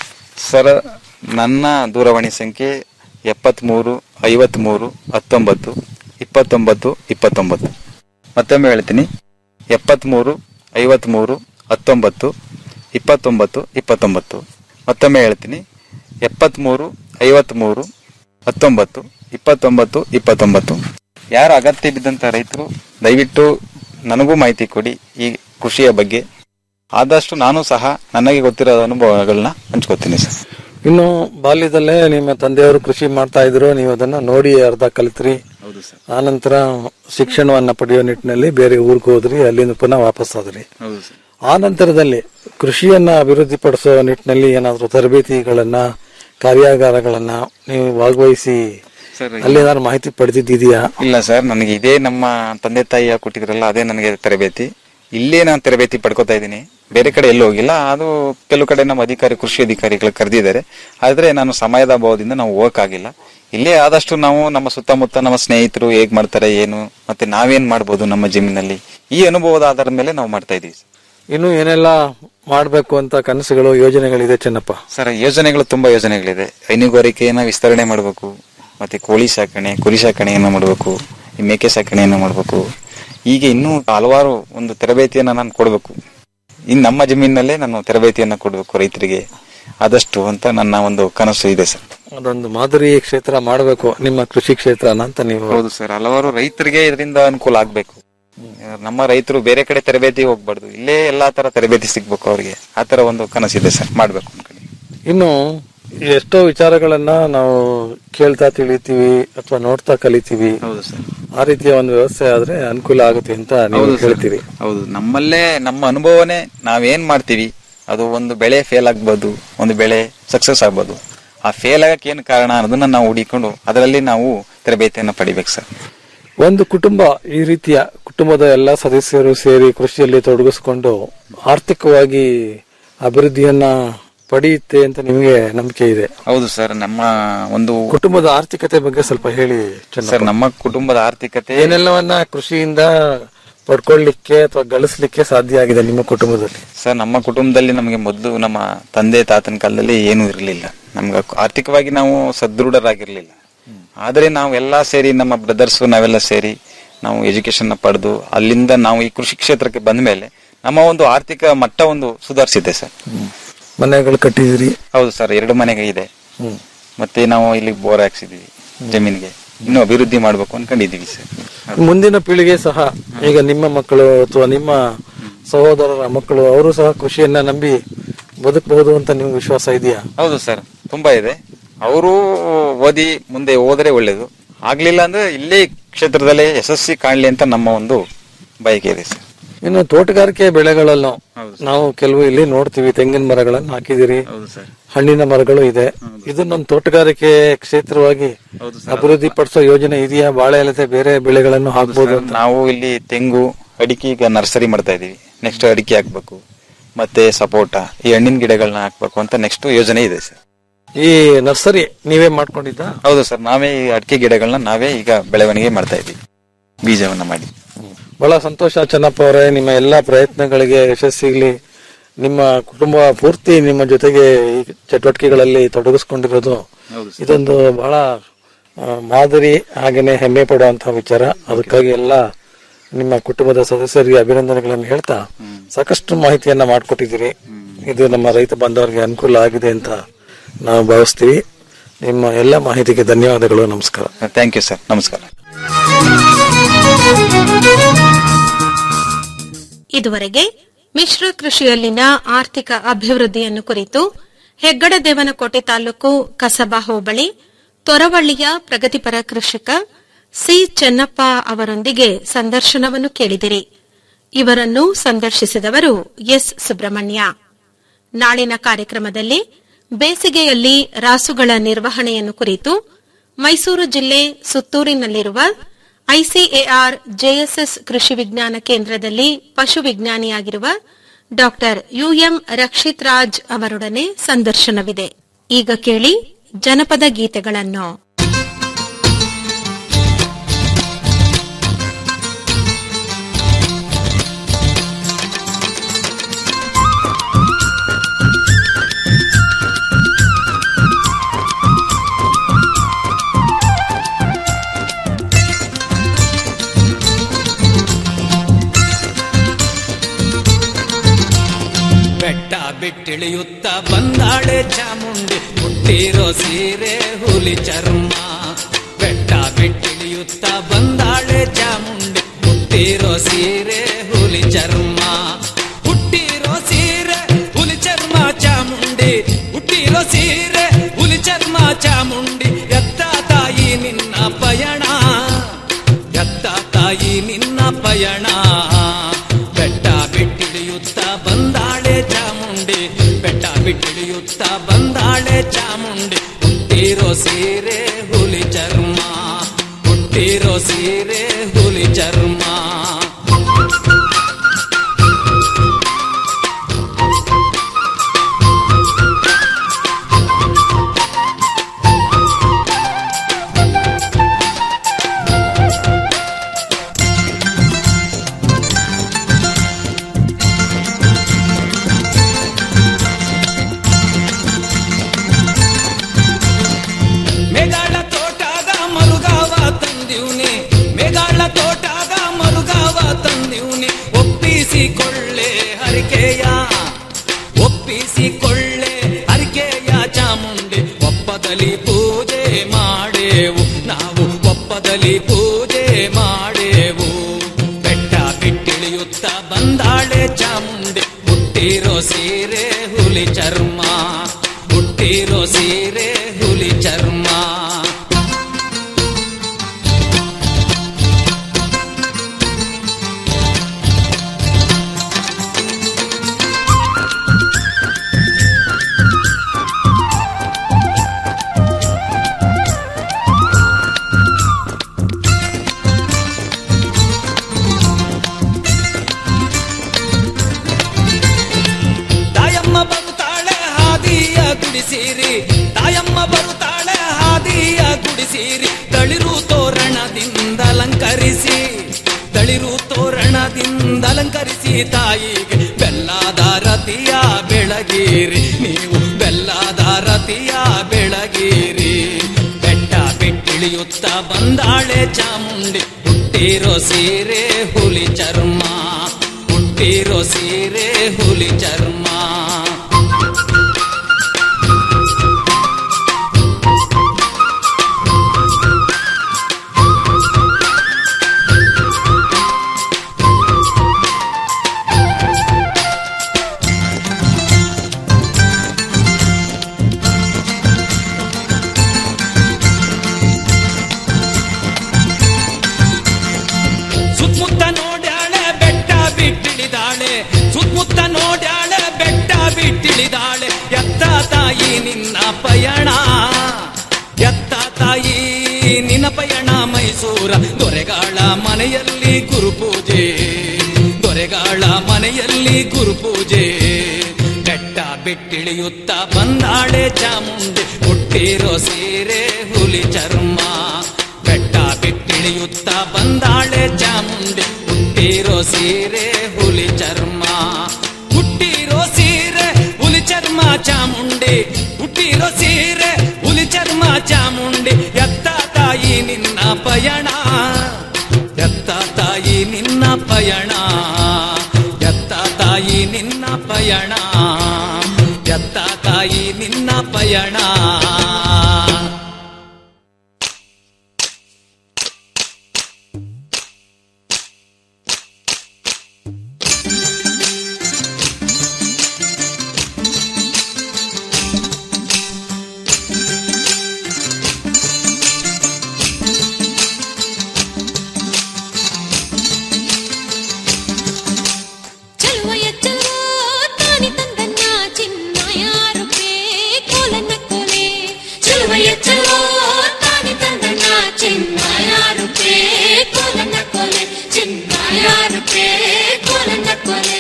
S8: ಸರ್ ನನ್ನ ದೂರವಾಣಿ ಸಂಖ್ಯೆ ಎಪ್ಪತ್ಮೂರು ಐವತ್ಮೂರು ಹತ್ತೊಂಬತ್ತು ಇಪ್ಪತ್ತೊಂಬತ್ತು ಇಪ್ಪತ್ತೊಂಬತ್ತು ಮತ್ತೊಮ್ಮೆ ಹೇಳ್ತೀನಿ ಎಪ್ಪತ್ಮೂರು ಐವತ್ಮೂರು ಹತ್ತೊಂಬತ್ತು ಇಪ್ಪತ್ತೊಂಬತ್ತು ಇಪ್ಪತ್ತೊಂಬತ್ತು ಮತ್ತೊಮ್ಮೆ ಹೇಳ್ತೀನಿ ಎಪ್ಪತ್ಮೂರು ಐವತ್ಮೂರು ಹತ್ತೊಂಬತ್ತು ಇಪ್ಪತ್ತೊಂಬತ್ತು ಇಪ್ಪತ್ತೊಂಬತ್ತು ಯಾರು ಅಗತ್ಯ ಬಿದ್ದಂತ ರೈತರು ದಯವಿಟ್ಟು ನನಗೂ ಮಾಹಿತಿ ಕೊಡಿ ಈ ಕೃಷಿಯ ಬಗ್ಗೆ ಆದಷ್ಟು ನಾನು ಸಹ ನನಗೆ ಗೊತ್ತಿರೋ ಅನುಭವಗಳನ್ನ ಹಂಚ್ಕೋತೀನಿ ಸರ್
S7: ಇನ್ನು ಬಾಲ್ಯದಲ್ಲೇ ನಿಮ್ಮ ತಂದೆಯವರು ಕೃಷಿ ಮಾಡ್ತಾ ಇದ್ರು ನೀವು ಅದನ್ನ ನೋಡಿ ಅರ್ಧ ಕಲಿತ್ರಿ
S8: ಹೌದು ಸರ್
S7: ಆನಂತರ ಶಿಕ್ಷಣವನ್ನ ಪಡೆಯೋ ನಿಟ್ಟಿನಲ್ಲಿ ಬೇರೆ ಊರಿಗೆ ಹೋದ್ರಿ ಅಲ್ಲಿಂದ ಪುನಃ ವಾಪಸ್ ಆದ್ರಿ
S8: ಹೌದು ಸರ್
S7: ಆ ನಂತರದಲ್ಲಿ ಕೃಷಿಯನ್ನ ಅಭಿವೃದ್ಧಿಪಡಿಸೋ ನಿಟ್ಟಿನಲ್ಲಿ ಏನಾದರೂ ತರಬೇತಿಗಳನ್ನ ಕಾರ್ಯಾಗಾರಗಳನ್ನ ನೀವು ಭಾಗವಹಿಸಿ
S8: ಸರ್
S7: ಅಲ್ಲಿ ಏನಾದ್ರು ಮಾಹಿತಿ ಪಡೆದಿದ್ದೀಯಾ
S8: ಇಲ್ಲ ಸರ್ ನನಗೆ ಇದೇ ನಮ್ಮ ತಂದೆ ತಾಯಿ ಕೊಟ್ಟಿದ್ರಲ್ಲ ಅದೇ ನನಗೆ ತರಬೇತಿ ಇಲ್ಲೇ ನಾನು ತರಬೇತಿ ಪಡ್ಕೋತಾ ಇದ್ದೀನಿ ಬೇರೆ ಕಡೆ ಎಲ್ಲೂ ಹೋಗಿಲ್ಲ ಅದು ಕೆಲವು ಕಡೆ ನಮ್ಮ ಅಧಿಕಾರಿ ಕೃಷಿ ಅಧಿಕಾರಿಗಳು ಕರೆದಿದ್ದಾರೆ ಆದ್ರೆ ನಾನು ಸಮಯದ ಅಭಾವದಿಂದ ನಾವು ಹೋಗಕ್ಕಾಗಿಲ್ಲ ಇಲ್ಲೇ ಆದಷ್ಟು ನಾವು ನಮ್ಮ ಸುತ್ತಮುತ್ತ ನಮ್ಮ ಸ್ನೇಹಿತರು ಹೇಗ್ ಮಾಡ್ತಾರೆ ಏನು ಮತ್ತೆ ನಾವೇನ್ ಮಾಡ್ಬೋದು ನಮ್ಮ ಜಮೀನಲ್ಲಿ ಈ ಅನುಭವದ ಆಧಾರದ ಮೇಲೆ ನಾವು ಮಾಡ್ತಾ ಇದೀವಿ
S7: ಇನ್ನು ಏನೆಲ್ಲ ಮಾಡಬೇಕು ಅಂತ ಕನಸುಗಳು ಯೋಜನೆಗಳಿದೆ ಚೆನ್ನಪ್ಪ
S8: ಸರ್ ಯೋಜನೆಗಳು ತುಂಬಾ ಯೋಜನೆಗಳಿದೆ ಹೈನುಗಾರಿಕೆಯನ್ನ ವಿಸ್ತರಣೆ ಮಾಡಬೇಕು ಮತ್ತೆ ಕೋಳಿ ಸಾಕಣೆ ಕುರಿ ಸಾಕಣೆಯನ್ನ ಮಾಡಬೇಕು ಈ ಮೇಕೆ ಸಾಕಣೆಯನ್ನ ಮಾಡಬೇಕು ಹೀಗೆ ಇನ್ನೂ ಹಲವಾರು ಒಂದು ತರಬೇತಿಯನ್ನ ನಾನು ಕೊಡಬೇಕು ಇನ್ನು ನಮ್ಮ ಜಮೀನಿನಲ್ಲೇ ನಾನು ತರಬೇತಿಯನ್ನ ಕೊಡಬೇಕು ರೈತರಿಗೆ ಆದಷ್ಟು ಅಂತ ನನ್ನ ಒಂದು ಕನಸು ಇದೆ ಸರ್
S7: ಅದೊಂದು ಮಾದರಿ ಕ್ಷೇತ್ರ ಮಾಡಬೇಕು ನಿಮ್ಮ ಕೃಷಿ ಕ್ಷೇತ್ರನ ಅಂತ ನೀವು
S8: ಹೌದು ಸರ್ ಹಲವಾರು ರೈತರಿಗೆ ಇದರಿಂದ ಅನುಕೂಲ ಆಗ್ಬೇಕು ನಮ್ಮ ರೈತರು ಬೇರೆ ಕಡೆ ತರಬೇತಿ ಹೋಗ್ಬಾರ್ದು ಇಲ್ಲೇ ಎಲ್ಲಾ ತರ ತರಬೇತಿ ಸಿಗ್ಬೇಕು ಅವ್ರಿಗೆ ಆ ತರ ಒಂದು ಕನಸಿದೆ ಸರ್ ಮಾಡ್ಬೇಕು ಅನ್ಕೊಂಡು
S7: ಇನ್ನು ಎಷ್ಟೋ ವಿಚಾರಗಳನ್ನ ನಾವು ಕೇಳ್ತಾ ತಿಳಿತೀವಿ ಅಥವಾ ನೋಡ್ತಾ ಕಲಿತೀವಿ
S8: ಹೌದು ಸರ್
S7: ಆ ರೀತಿಯ ಒಂದು ವ್ಯವಸ್ಥೆ ಆದ್ರೆ ಅನುಕೂಲ ಆಗುತ್ತೆ ಅಂತ ನೀವು
S8: ಹೌದು ಸರ್.
S7: ಹೇಳ್ತೀರಿ
S8: ಹೌದು ನಮ್ಮಲ್ಲೇ ನಮ್ಮ ಅನುಭವನೇ ನಾವೇನ್ ಮಾಡ್ತೀವಿ ಅದು ಒಂದು ಬೆಳೆ ಫೇಲ್ ಆಗ್ಬೋದು ಒಂದು ಬೆಳೆ ಸಕ್ಸಸ್ ಆಗ್ಬೋದು ಆ ಫೇಲ್ ಆಗಕ್ಕೆ ಏನ್ ಕಾರಣ ಅನ್ನೋದನ್ನ ನಾವು ಹುಡಿಕೊಂಡು ಅದರಲ್ಲಿ ನಾವು ತರಬೇತಿಯನ್ನ ಪಡಿಬೇಕು ಸರ್
S7: ಒಂದು ಕುಟುಂಬ ಈ ರೀತಿಯ ಕುಟುಂಬದ ಎಲ್ಲ ಸದಸ್ಯರು ಸೇರಿ ಕೃಷಿಯಲ್ಲಿ ತೊಡಗಿಸಿಕೊಂಡು ಆರ್ಥಿಕವಾಗಿ ಅಭಿವೃದ್ಧಿಯನ್ನ ಪಡೆಯುತ್ತೆ ಅಂತ ನಿಮಗೆ ನಂಬಿಕೆ ಇದೆ
S8: ಹೌದು ಸರ್ ನಮ್ಮ ಒಂದು
S7: ಕುಟುಂಬದ ಆರ್ಥಿಕತೆ ಬಗ್ಗೆ ಸ್ವಲ್ಪ ಹೇಳಿ ಚೆನ್ನಪ್ಪ.
S8: ಸರ್ ನಮ್ಮ ಕುಟುಂಬದ ಆರ್ಥಿಕತೆ
S7: ಏನೆಲ್ಲವನ್ನ ಕೃಷಿಯಿಂದ ಪಡ್ಕೊಳ್ಳಿಕ್ಕೆ ಅಥವಾ ಗಳಿಸ್ಲಿಕ್ಕೆ ಸಾಧ್ಯ ಆಗಿದೆ ನಿಮ್ಮ ಕುಟುಂಬದಲ್ಲಿ
S8: ಸರ್ ನಮ್ಮ ಕುಟುಂಬದಲ್ಲಿ ನಮಗೆ ಮೊದಲು ನಮ್ಮ ತಂದೆ ತಾತನ ಕಾಲದಲ್ಲಿ ಏನೂ ಇರಲಿಲ್ಲ ನಮ್ಗೆ ಆರ್ಥಿಕವಾಗಿ ನಾವು ಸದೃಢರಾಗಿರ್ಲಿಲ್ಲ ಆದ್ರೆ ನಾವು ಎಲ್ಲಾ ಸೇರಿ ನಮ್ಮ ಬ್ರದರ್ಸ್ ನಾವೆಲ್ಲ ಸೇರಿ ನಾವು ಎಜುಕೇಶನ್ ಪಡೆದು ಅಲ್ಲಿಂದ ನಾವು ಈ ಕೃಷಿ ಕ್ಷೇತ್ರಕ್ಕೆ ಬಂದ ಮೇಲೆ ನಮ್ಮ ಒಂದು ಆರ್ಥಿಕ ಮಟ್ಟ ಒಂದು ಸುಧಾರಿಸಿದೆ ಸರ್
S7: ಮನೆಗಳು ಕಟ್ಟಿದಿರಿ
S8: ಹೌದು ಸರ್ ಎರಡು ಮನೆಗೆ ಇದೆ ಮತ್ತೆ ನಾವು ಇಲ್ಲಿ ಬೋರ್ ಹಾಕ್ಸಿದೀವಿ ಜಮೀನಿಗೆ ಇನ್ನೂ ಅಭಿವೃದ್ಧಿ ಮಾಡ್ಬೇಕು ಅನ್ಕೊಂಡಿದೀವಿ ಸರ್
S7: ಮುಂದಿನ ಪೀಳಿಗೆ ಸಹ ಈಗ ನಿಮ್ಮ ಮಕ್ಕಳು ಅಥವಾ ನಿಮ್ಮ ಸಹೋದರರ ಮಕ್ಕಳು ಅವರು ಸಹ ಕೃಷಿಯನ್ನ ನಂಬಿ ಬದುಕಬಹುದು ಅಂತ ನಿಮ್ಗೆ ವಿಶ್ವಾಸ ಇದೆಯಾ
S8: ಹೌದು ಸರ್ ತುಂಬಾ ಇದೆ ಅವರು ಓದಿ ಮುಂದೆ ಹೋದರೆ ಒಳ್ಳೇದು ಆಗ್ಲಿಲ್ಲ ಅಂದ್ರೆ ಇಲ್ಲೇ ಕ್ಷೇತ್ರದಲ್ಲೇ ಯಶಸ್ವಿ ಕಾಣ್ಲಿ ಅಂತ ನಮ್ಮ ಒಂದು ಬಯಕೆ ಇದೆ ಸರ್
S7: ಇನ್ನು ತೋಟಗಾರಿಕೆ ಬೆಳೆಗಳಲ್ಲೂ ನಾವು ಕೆಲವು ಇಲ್ಲಿ ನೋಡ್ತೀವಿ ತೆಂಗಿನ ಮರಗಳನ್ನು ಹಾಕಿದಿರಿ
S8: ಹೌದು ಸರ್
S7: ಹಣ್ಣಿನ ಮರಗಳು ಇದೆ ಇದನ್ನೊಂದು ತೋಟಗಾರಿಕೆ ಕ್ಷೇತ್ರವಾಗಿ ಅಭಿವೃದ್ಧಿ ಪಡಿಸೋ ಯೋಜನೆ ಇದೆಯಾ ಬಾಳೆ ಅಲ್ಲದೆ ಬೇರೆ ಬೆಳೆಗಳನ್ನು ಹಾಕ್ಬೋದು ಅಂತ
S8: ನಾವು ಇಲ್ಲಿ ತೆಂಗು ಅಡಿಕೆ ಈಗ ನರ್ಸರಿ ಮಾಡ್ತಾ ಇದೀವಿ ನೆಕ್ಸ್ಟ್ ಅಡಿಕೆ ಹಾಕ್ಬೇಕು ಮತ್ತೆ ಸಪೋಟ ಈ ಹಣ್ಣಿನ ಗಿಡಗಳನ್ನ ಹಾಕ್ಬೇಕು ಅಂತ ನೆಕ್ಸ್ಟ್ ಯೋಜನೆ ಇದೆ ಸರ್
S7: ಈ ನರ್ಸರಿ ನೀವೇ ಮಾಡ್ಕೊಂಡಿದ್ದ
S8: ಹೌದು ಸರ್ ನಾವೇ ಈ ಅಡಿಕೆ ಗಿಡಗಳನ್ನ ನಾವೇ ಈಗ ಬೆಳವಣಿಗೆ ಮಾಡ್ತಾ ಇದ್ದೀವಿ ಬೀಜವನ್ನ ಮಾಡಿ
S7: ಬಹಳ ಸಂತೋಷ ಚೆನ್ನಪ್ಪ ಅವರೇ ನಿಮ್ಮ ಎಲ್ಲಾ ಪ್ರಯತ್ನಗಳಿಗೆ ಯಶಸ್ಸಿಗ್ಲಿ ನಿಮ್ಮ ಕುಟುಂಬ ಪೂರ್ತಿ ನಿಮ್ಮ ಜೊತೆಗೆ ಈ ಚಟುವಟಿಕೆಗಳಲ್ಲಿ ತೊಡಗಿಸ್ಕೊಂಡಿರೋದು ಇದೊಂದು ಬಹಳ ಆ, ಮಾದರಿ ಹಾಗೇನೆ ಹೆಮ್ಮೆ ಪಡುವಂತಹ ವಿಚಾರ ಅದಕ್ಕಾಗಿ ಎಲ್ಲ ನಿಮ್ಮ ಕುಟುಂಬದ ಸದಸ್ಯರಿಗೆ ಅಭಿನಂದನೆಗಳನ್ನು ಹೇಳ್ತಾ ಸಾಕಷ್ಟು ಮಾಹಿತಿಯನ್ನ ಮಾಡಿಕೊಟ್ಟಿದ್ದೀರಿ ಇದು ನಮ್ಮ ರೈತ ಬಾಂಧವರಿಗೆ ಅನುಕೂಲ ಆಗಿದೆ ಅಂತ ನಾವು ಭಾವಿಸ್ತೀವಿ ನಿಮ್ಮ ಎಲ್ಲ ಮಾಹಿತಿಗೆ ಧನ್ಯವಾದಗಳು ನಮಸ್ಕಾರ
S8: ಥ್ಯಾಂಕ್ ಯು ಸರ್ ನಮಸ್ಕಾರ
S2: ಇದುವರೆಗೆ ಮಿಶ್ರ ಕೃಷಿಯಲ್ಲಿನ ಆರ್ಥಿಕ ಅಭಿವೃದ್ಧಿಯನ್ನು ಕುರಿತು ಹೆಗ್ಗಡದೇವನಕೋಟೆ ತಾಲೂಕು ಕಸಬಾ ಹೋಬಳಿ ತೊರವಳ್ಳಿಯ ಪ್ರಗತಿಪರ ಕೃಷಿಕ ಸಿ ಚೆನ್ನಪ್ಪ ಅವರೊಂದಿಗೆ ಸಂದರ್ಶನವನ್ನು ಕೇಳಿದಿರಿ ಇವರನ್ನು ಸಂದರ್ಶಿಸಿದವರು ಎಸ್ ಸುಬ್ರಹ್ಮಣ್ಯ ನಾಳಿನ ಕಾರ್ಯಕ್ರಮದಲ್ಲಿ ಬೇಸಿಗೆಯಲ್ಲಿ ರಾಸುಗಳ ನಿರ್ವಹಣೆಯನ್ನು ಕುರಿತು ಮೈಸೂರು ಜಿಲ್ಲೆ ಸುತ್ತೂರಿನಲ್ಲಿರುವ ಐಸಿಎಆರ್ ಜೆಎಸ್ಎಸ್ ಕೃಷಿ ವಿಜ್ಞಾನ ಕೇಂದ್ರದಲ್ಲಿ ಪಶು ವಿಜ್ಞಾನಿಯಾಗಿರುವ ಡಾ ಯುಎಂ ರಕ್ಷಿತ್ ರಾಜ್ ಅವರೊಡನೆ ಸಂದರ್ಶನವಿದೆ ಈಗ ಕೇಳಿ ಜನಪದ ಗೀತೆಗಳನ್ನು
S9: ಬೆಟ್ಟ ಬಿಟ್ಟಿಳಿಯುತ್ತ ಬಂದಾಳೆ ಚಾಮುಂಡಿ ಹುಟ್ಟಿರೋ ಸೀರೆ ಹುಲಿ ಚರ್ಮ ಬೆಟ್ಟ ಬಿಟ್ಟಿಳಿಯುತ್ತ ಬಂದಾಳೆ ಚಾಮುಂಡಿ ಹುಟ್ಟಿರೋ ಸೀರೆ ಹುಲಿ ಚರ್ಮ ಹುಟ್ಟಿರೋ ಸೀರೆ ಹುಲಿ ಚರ್ಮ ಚಾಮುಂಡಿ ಹುಟ್ಟಿರೋ ಸೀರೆ ಹುಲಿ ಚರ್ಮ ಚಾಮುಂಡಿ ಎತ್ತ ತಾಯಿ ನಿನ್ನ ಪಯಣ ಎತ್ತ ತಾಯಿ ನಿನ್ನ ಪಯಣ ಬೆಟ್ಟ ಬಿಟ್ಟಿಳಿಯುತ್ತ ಬಂದಾಳೆ ಚಾಮುಂಡಿ ಬೆಟ್ಟ ಬಿಟ್ಟಿಳಿಯುತ್ತ ಬಂದಾಳೆ ಚಾಮುಂಡಿ ಹುಟ್ಟಿರೋ ಸೀರೆ ಹುಲಿ ಚರ್ಮ ಹುಟ್ಟಿರೋ ಸೀರೆ ಹುಲಿ ಚರ್ಮ ಮೇಗಾಳ ತೋಟಾಗ ಮರುಗಾವ ತಂದಿವ್ನಿ ಮೇಗಾಳ ತೋಟಾಗ ಮರುಗಾವ ತಂದಿವ್ನಿ ಒಪ್ಪಿಸಿಕೊಳ್ಳೆ ಹರಿಕೆಯ ಒಪ್ಪಿಸಿಕೊಳ್ಳೆ ಹರಿಕೆಯ ಚಾಮುಂಡಿ ಒಪ್ಪದಲ್ಲಿ ಪೂಜೆ ಮಾಡೇವು ನಾವು ಒಪ್ಪದಲ್ಲಿ ಪೂಜೆ ಮಾಡೇವು ಬೆಟ್ಟ ಬಿಟ್ಟಿಳಿಯುತ್ತ ಬಂದಾಳೆ ಚಾಮುಂಡಿ ಹುಟ್ಟಿರೋ ಸೀರೆ ಹುಲಿ ಚರ್ಮ ಹುಟ್ಟಿರೋ ಸೀರೆ ಹುಲಿ ಚರ್ಮ ತಾಯಮ್ಮ ಬರುತ್ತಾಳೆ ಹಾದಿಯ ಗುಡಿಸಿರಿ ತಾಯಮ್ಮ ಬರುತ್ತಾಳೆ ಹಾದಿಯ ಗುಡಿಸಿರಿ ತಳಿರು ತೋರಣದಿಂದ ಅಲಂಕರಿಸಿ ತಳಿರು ತೋರಣದಿಂದ ಅಲಂಕರಿಸಿ ತಾಯಿಗೆ ಬೆಲ್ಲದ ರತಿಯ ಬೆಳಗಿರಿ ನೀವು ಬೆಲ್ಲದ ರತಿಯ ಬೆಳಗಿರಿ ಬೆಟ್ಟ ಬಿಟ್ಟಿಳಿಯುತ್ತ ಬಂದಾಳೆ ಚಾಮುಂಡಿ ಹುಟ್ಟಿರೋ ಸೀರೆ ಹುಲಿ ಚರ್ಮ ಹುಟ್ಟಿರೋ ಸೀರೆ ಹುಲಿ ಚರ್ಮ ಪಯಣ ಎತ್ತ ತಾಯಿ ನಿನ್ನ ಪಯಣ ಮೈಸೂರ ದೊರೆಗಾಳ ಮನೆಯಲ್ಲಿ ಗುರುಪೂಜೆ ದೊರೆಗಾಳ ಮನೆಯಲ್ಲಿ ಗುರುಪೂಜೆ ಬೆಟ್ಟ ಬಿಟ್ಟಿಳಿಯುತ್ತ ಬಂದಾಳೆ ಚಾಮುಂಡಿ ಹುಟ್ಟಿರೋ ಸೀರೆ ಹುಲಿ ಚರ್ಮ ಬೆಟ್ಟ ಬಿಟ್ಟಿಳಿಯುತ್ತ ಬಂದಾಳೆ ಚಾಮುಂಡಿ ಹುಟ್ಟಿರೋ ಸೀರೆ ಹುಲಿ ಚರ್ಮ ಹುಟ್ಟಿರೋ ಸೀರೆ ಹುಲಿ ಚರ್ಮ ಚಾಮುಂಡಿ ಹುಟ್ಟಿರೋ ಸೀರೆ ಹುಲಿ ಚರ್ಮ ಚಾಮುಂಡಿ ಎತ್ತ ತಾಯಿ ನಿನ್ನ ಪಯಣ ಎತ್ತ ತಾಯಿ ನಿನ್ನ ಪಯಣ ಎತ್ತ ತಾಯಿ ನಿನ್ನ ಪಯಣ ಎತ್ತ ತಾಯಿ ನಿನ್ನ ಪಯಣ
S10: ಚಲುವಯ ಚಲುವ ತಾನಿ ತಂದನ್ನ ಚಿನ್ನಾಯ ರೂಪೇ ಕೋಲನ್ನ ಕೋಲೆ ಚಲುವಯ ಚಲುವ ತಾನಿ ತಂದನ್ನ ಚಿನ್ನಾಯ ರೂಪೇ ಕೋಲನ್ನ ಕೋಲೆ ಚಿನ್ನಾಯ ರೂಪೇ ಕೋಲನ್ನ ಕೋಲೆ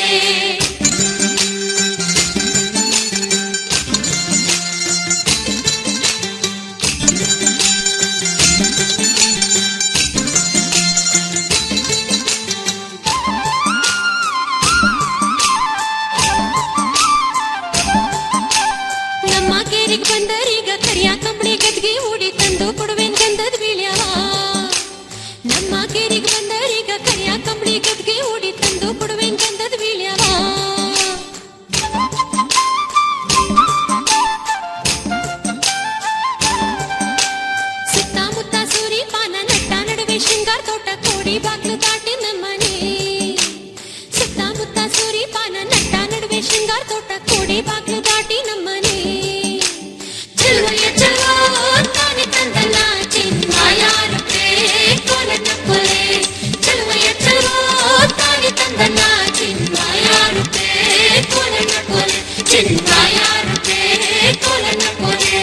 S10: ನಮ್ಮ ಕೇರಿಗೆ ಬಂದರೀಗ ಕರಿಯ ಕಂಬಳಿ ಗದ್ಗೆ ಹೂಡಿ ತಂದು ಕೊಡುವೆನ್ ಗಂಧದ ಬೀಳ್ಯವ ನಮ್ಮ ಕೇರಿಗೆ ಬಂದರೀಗ ಕರಿಯ ಕಂಬಳಿ ಗದ್ಗೆ ಹೂಡಿ ತಂದು ಕೊಡುವೆನ್ ಗಂಧದ ಬೀಳ್ಯವ ಸುತ್ತಮುತ್ತ ಸೂರಿ ಪಾನ ನಟ್ಟ ನಡುವೆ ಶೃಂಗಾರ ತೋಟ ಕೋಡಿ ಬಾಗ್ಲು ದಾಟಿ ನಮ್ಮನೆ ಸುತ್ತಮುತ್ತ ಸೂರಿ ಪಾನ ನಟ್ಟ ನಡುವೆ ಶೃಂಗಾರ ತೋಟ ಕೋಡಿ ಬಾಗ್ಲು ದಾಟಿ ನಮ್ಮನೆ ಚೆಲುವೆಯ ಚೆಲುವ ತಾನೆ ತಂದಲ್ಲ ಚಿನ್ಮಾಯ ರೂಪೇ ಕೋಲನ್ನ ಕೊಲೆ ಚೆಲುವೆಯ ಚೆಲುವ ತಾನೆ ತಂದಲ್ಲ ಚಿನ್ಮಾಯ ರೂಪೇ ಕೋಲನ್ನ ಕೊಲೆ ಚಿನ್ಮಾಯ ರೂಪೇ ಕೋಲನ್ನ ಕೊಲೆ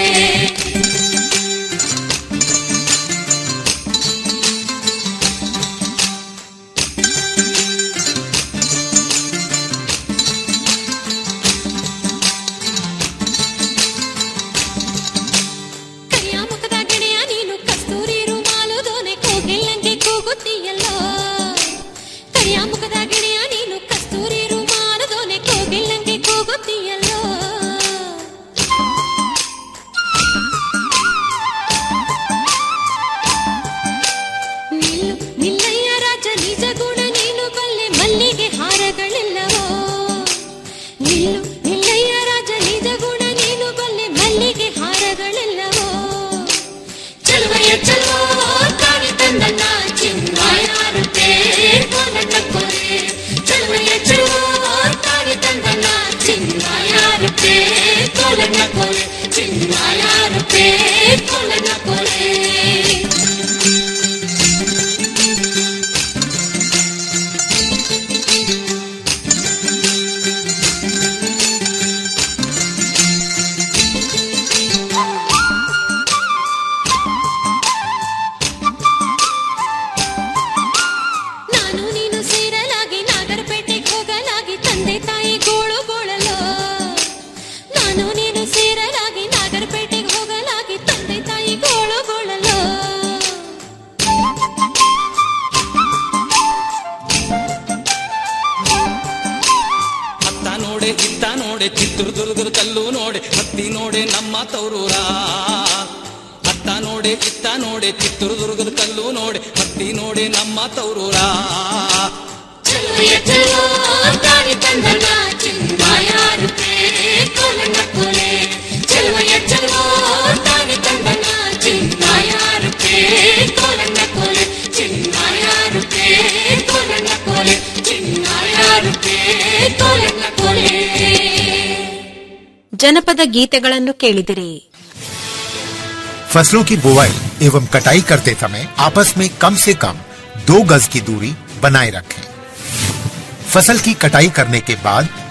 S10: ಕರಿಯ ಮುಖದ ಗೆಳೆಯ ನೀನು ಕಸ್ತೂರಿ ರುಮಾಲು ದೋನೆ ಕೋಗಿಲ್ಲಂಗೆ ಕೂಗುತ್ತೀಯಲ್ಲೋ ಕರಿಯ ಮುಖದ ಗೆಳೆಯ ನೀನು ಕಸ್ತೂರಿ ರುಮಾಲು ದೋನೆ ಕೋಗಿಲ್ಲಂಗೆ ಕೂಗುತ್ತೀಯಲ್ಲೋ ನಿಲ್ಲು ನಿಲ್ಲಯ್ಯ ರಾಜ ನಿಜ ಗುಣ ನೀನು ಬಲ್ಲೆ ಮಲ್ಲಿಗೆ ಹಾರಗಳಿಲ್ಲವೋ ನಿಲ್ಲು ನಿಲ್ಲಯ್ಯ ರಾಜ ನಿಜ ಗುಣ ನೀನು ಬಲ್ಲೆ ಮಲ್ಲಿಗೆ ಹಾರಗಳಿಲ್ಲವೋ ಚಲುವಯ್ಯ ಚಲುವ ತಾನಿ ತಂದನ್ನ ಚಿನ್ಮಾಯ ರೂಪೇ ಕೋಲನ್ನ ಕೊಲೆ ಚಲುವಯ್ಯ ಚಲುವ ತಾನಿ ತಂದನ್ನ ಚಿನ್ಮಾಯ ರೂಪೇ ಕೋಲನ್ನ ಕೊಲೆ ಚಿನ್ಮಾಯ ರೂಪೇ ಕೋಲನ್ನ ಕೊಲೆ ನಾನು ನೀನು ಸೇರಲಾಗಿ ನಾಗರಪೇಟೆಗೆ ಹೋಗಲಾಗಿ ತಂದೆ ತಾಯಿ ಗೋಳು ಗೋಳಲು ನಾನು ನೀನು ಸೇರಲಾಗಿ ನಾಗರಪೇಟೆಗೆ ಹೋಗಲಾಗಿ ತಂದೆ ತಾಯಿ ಗೋಳು ಗೋಳಲು
S9: ಅತ್ತ ನೋಡೆ ಇತ್ತ ನೋಡೆ ಚಿತ್ರದುರ್ಗದ ಕಲ್ಲು ನೋಡೆ ಹತ್ತಿ ನೋಡೆ ನಮ್ಮ ತೌರೂರ ಅತ್ತ ನೋಡೆ ಇತ್ತ ನೋಡೆ ಚಿತ್ರದುರ್ಗದ ಕಲ್ಲು ನೋಡೆ ಹತ್ತಿ ನೋಡೆ ನಮ್ಮ ತೌರೂರ
S10: ಚಲುವೆಯ ಚಲುವ ತಾನಿ ತಂದನ ಚಿನ್ಮಾಯ ರೂಪೇ ಕೋಲನ್ನ ಕೊಲೆ ಚಲುವೆಯ ಚಲುವ ತಾನಿ ತಂದನ ಚಿನ್ಮಾಯ ರೂಪೇ ಕೋಲನ್ನ ಕೊಲೆ ಚಿನ್ಮಾಯ ರೂಪೇ ಕೋಲನ್ನ ಕೊಲೆ ಚಿನ್ಮಾಯ ರೂಪೇ ಕೋಲನ್ನ ಕೊಲೆ
S2: ಜನಪದ ಗೀತೆಗಳನ್ನು ಕೇಳಿದಿರಿ
S11: फसलों की बुवाई एवं कटाई करते समय आपस में कम से कम दो गज की दूरी बनाए रखें फसल की कटाई करने के बाद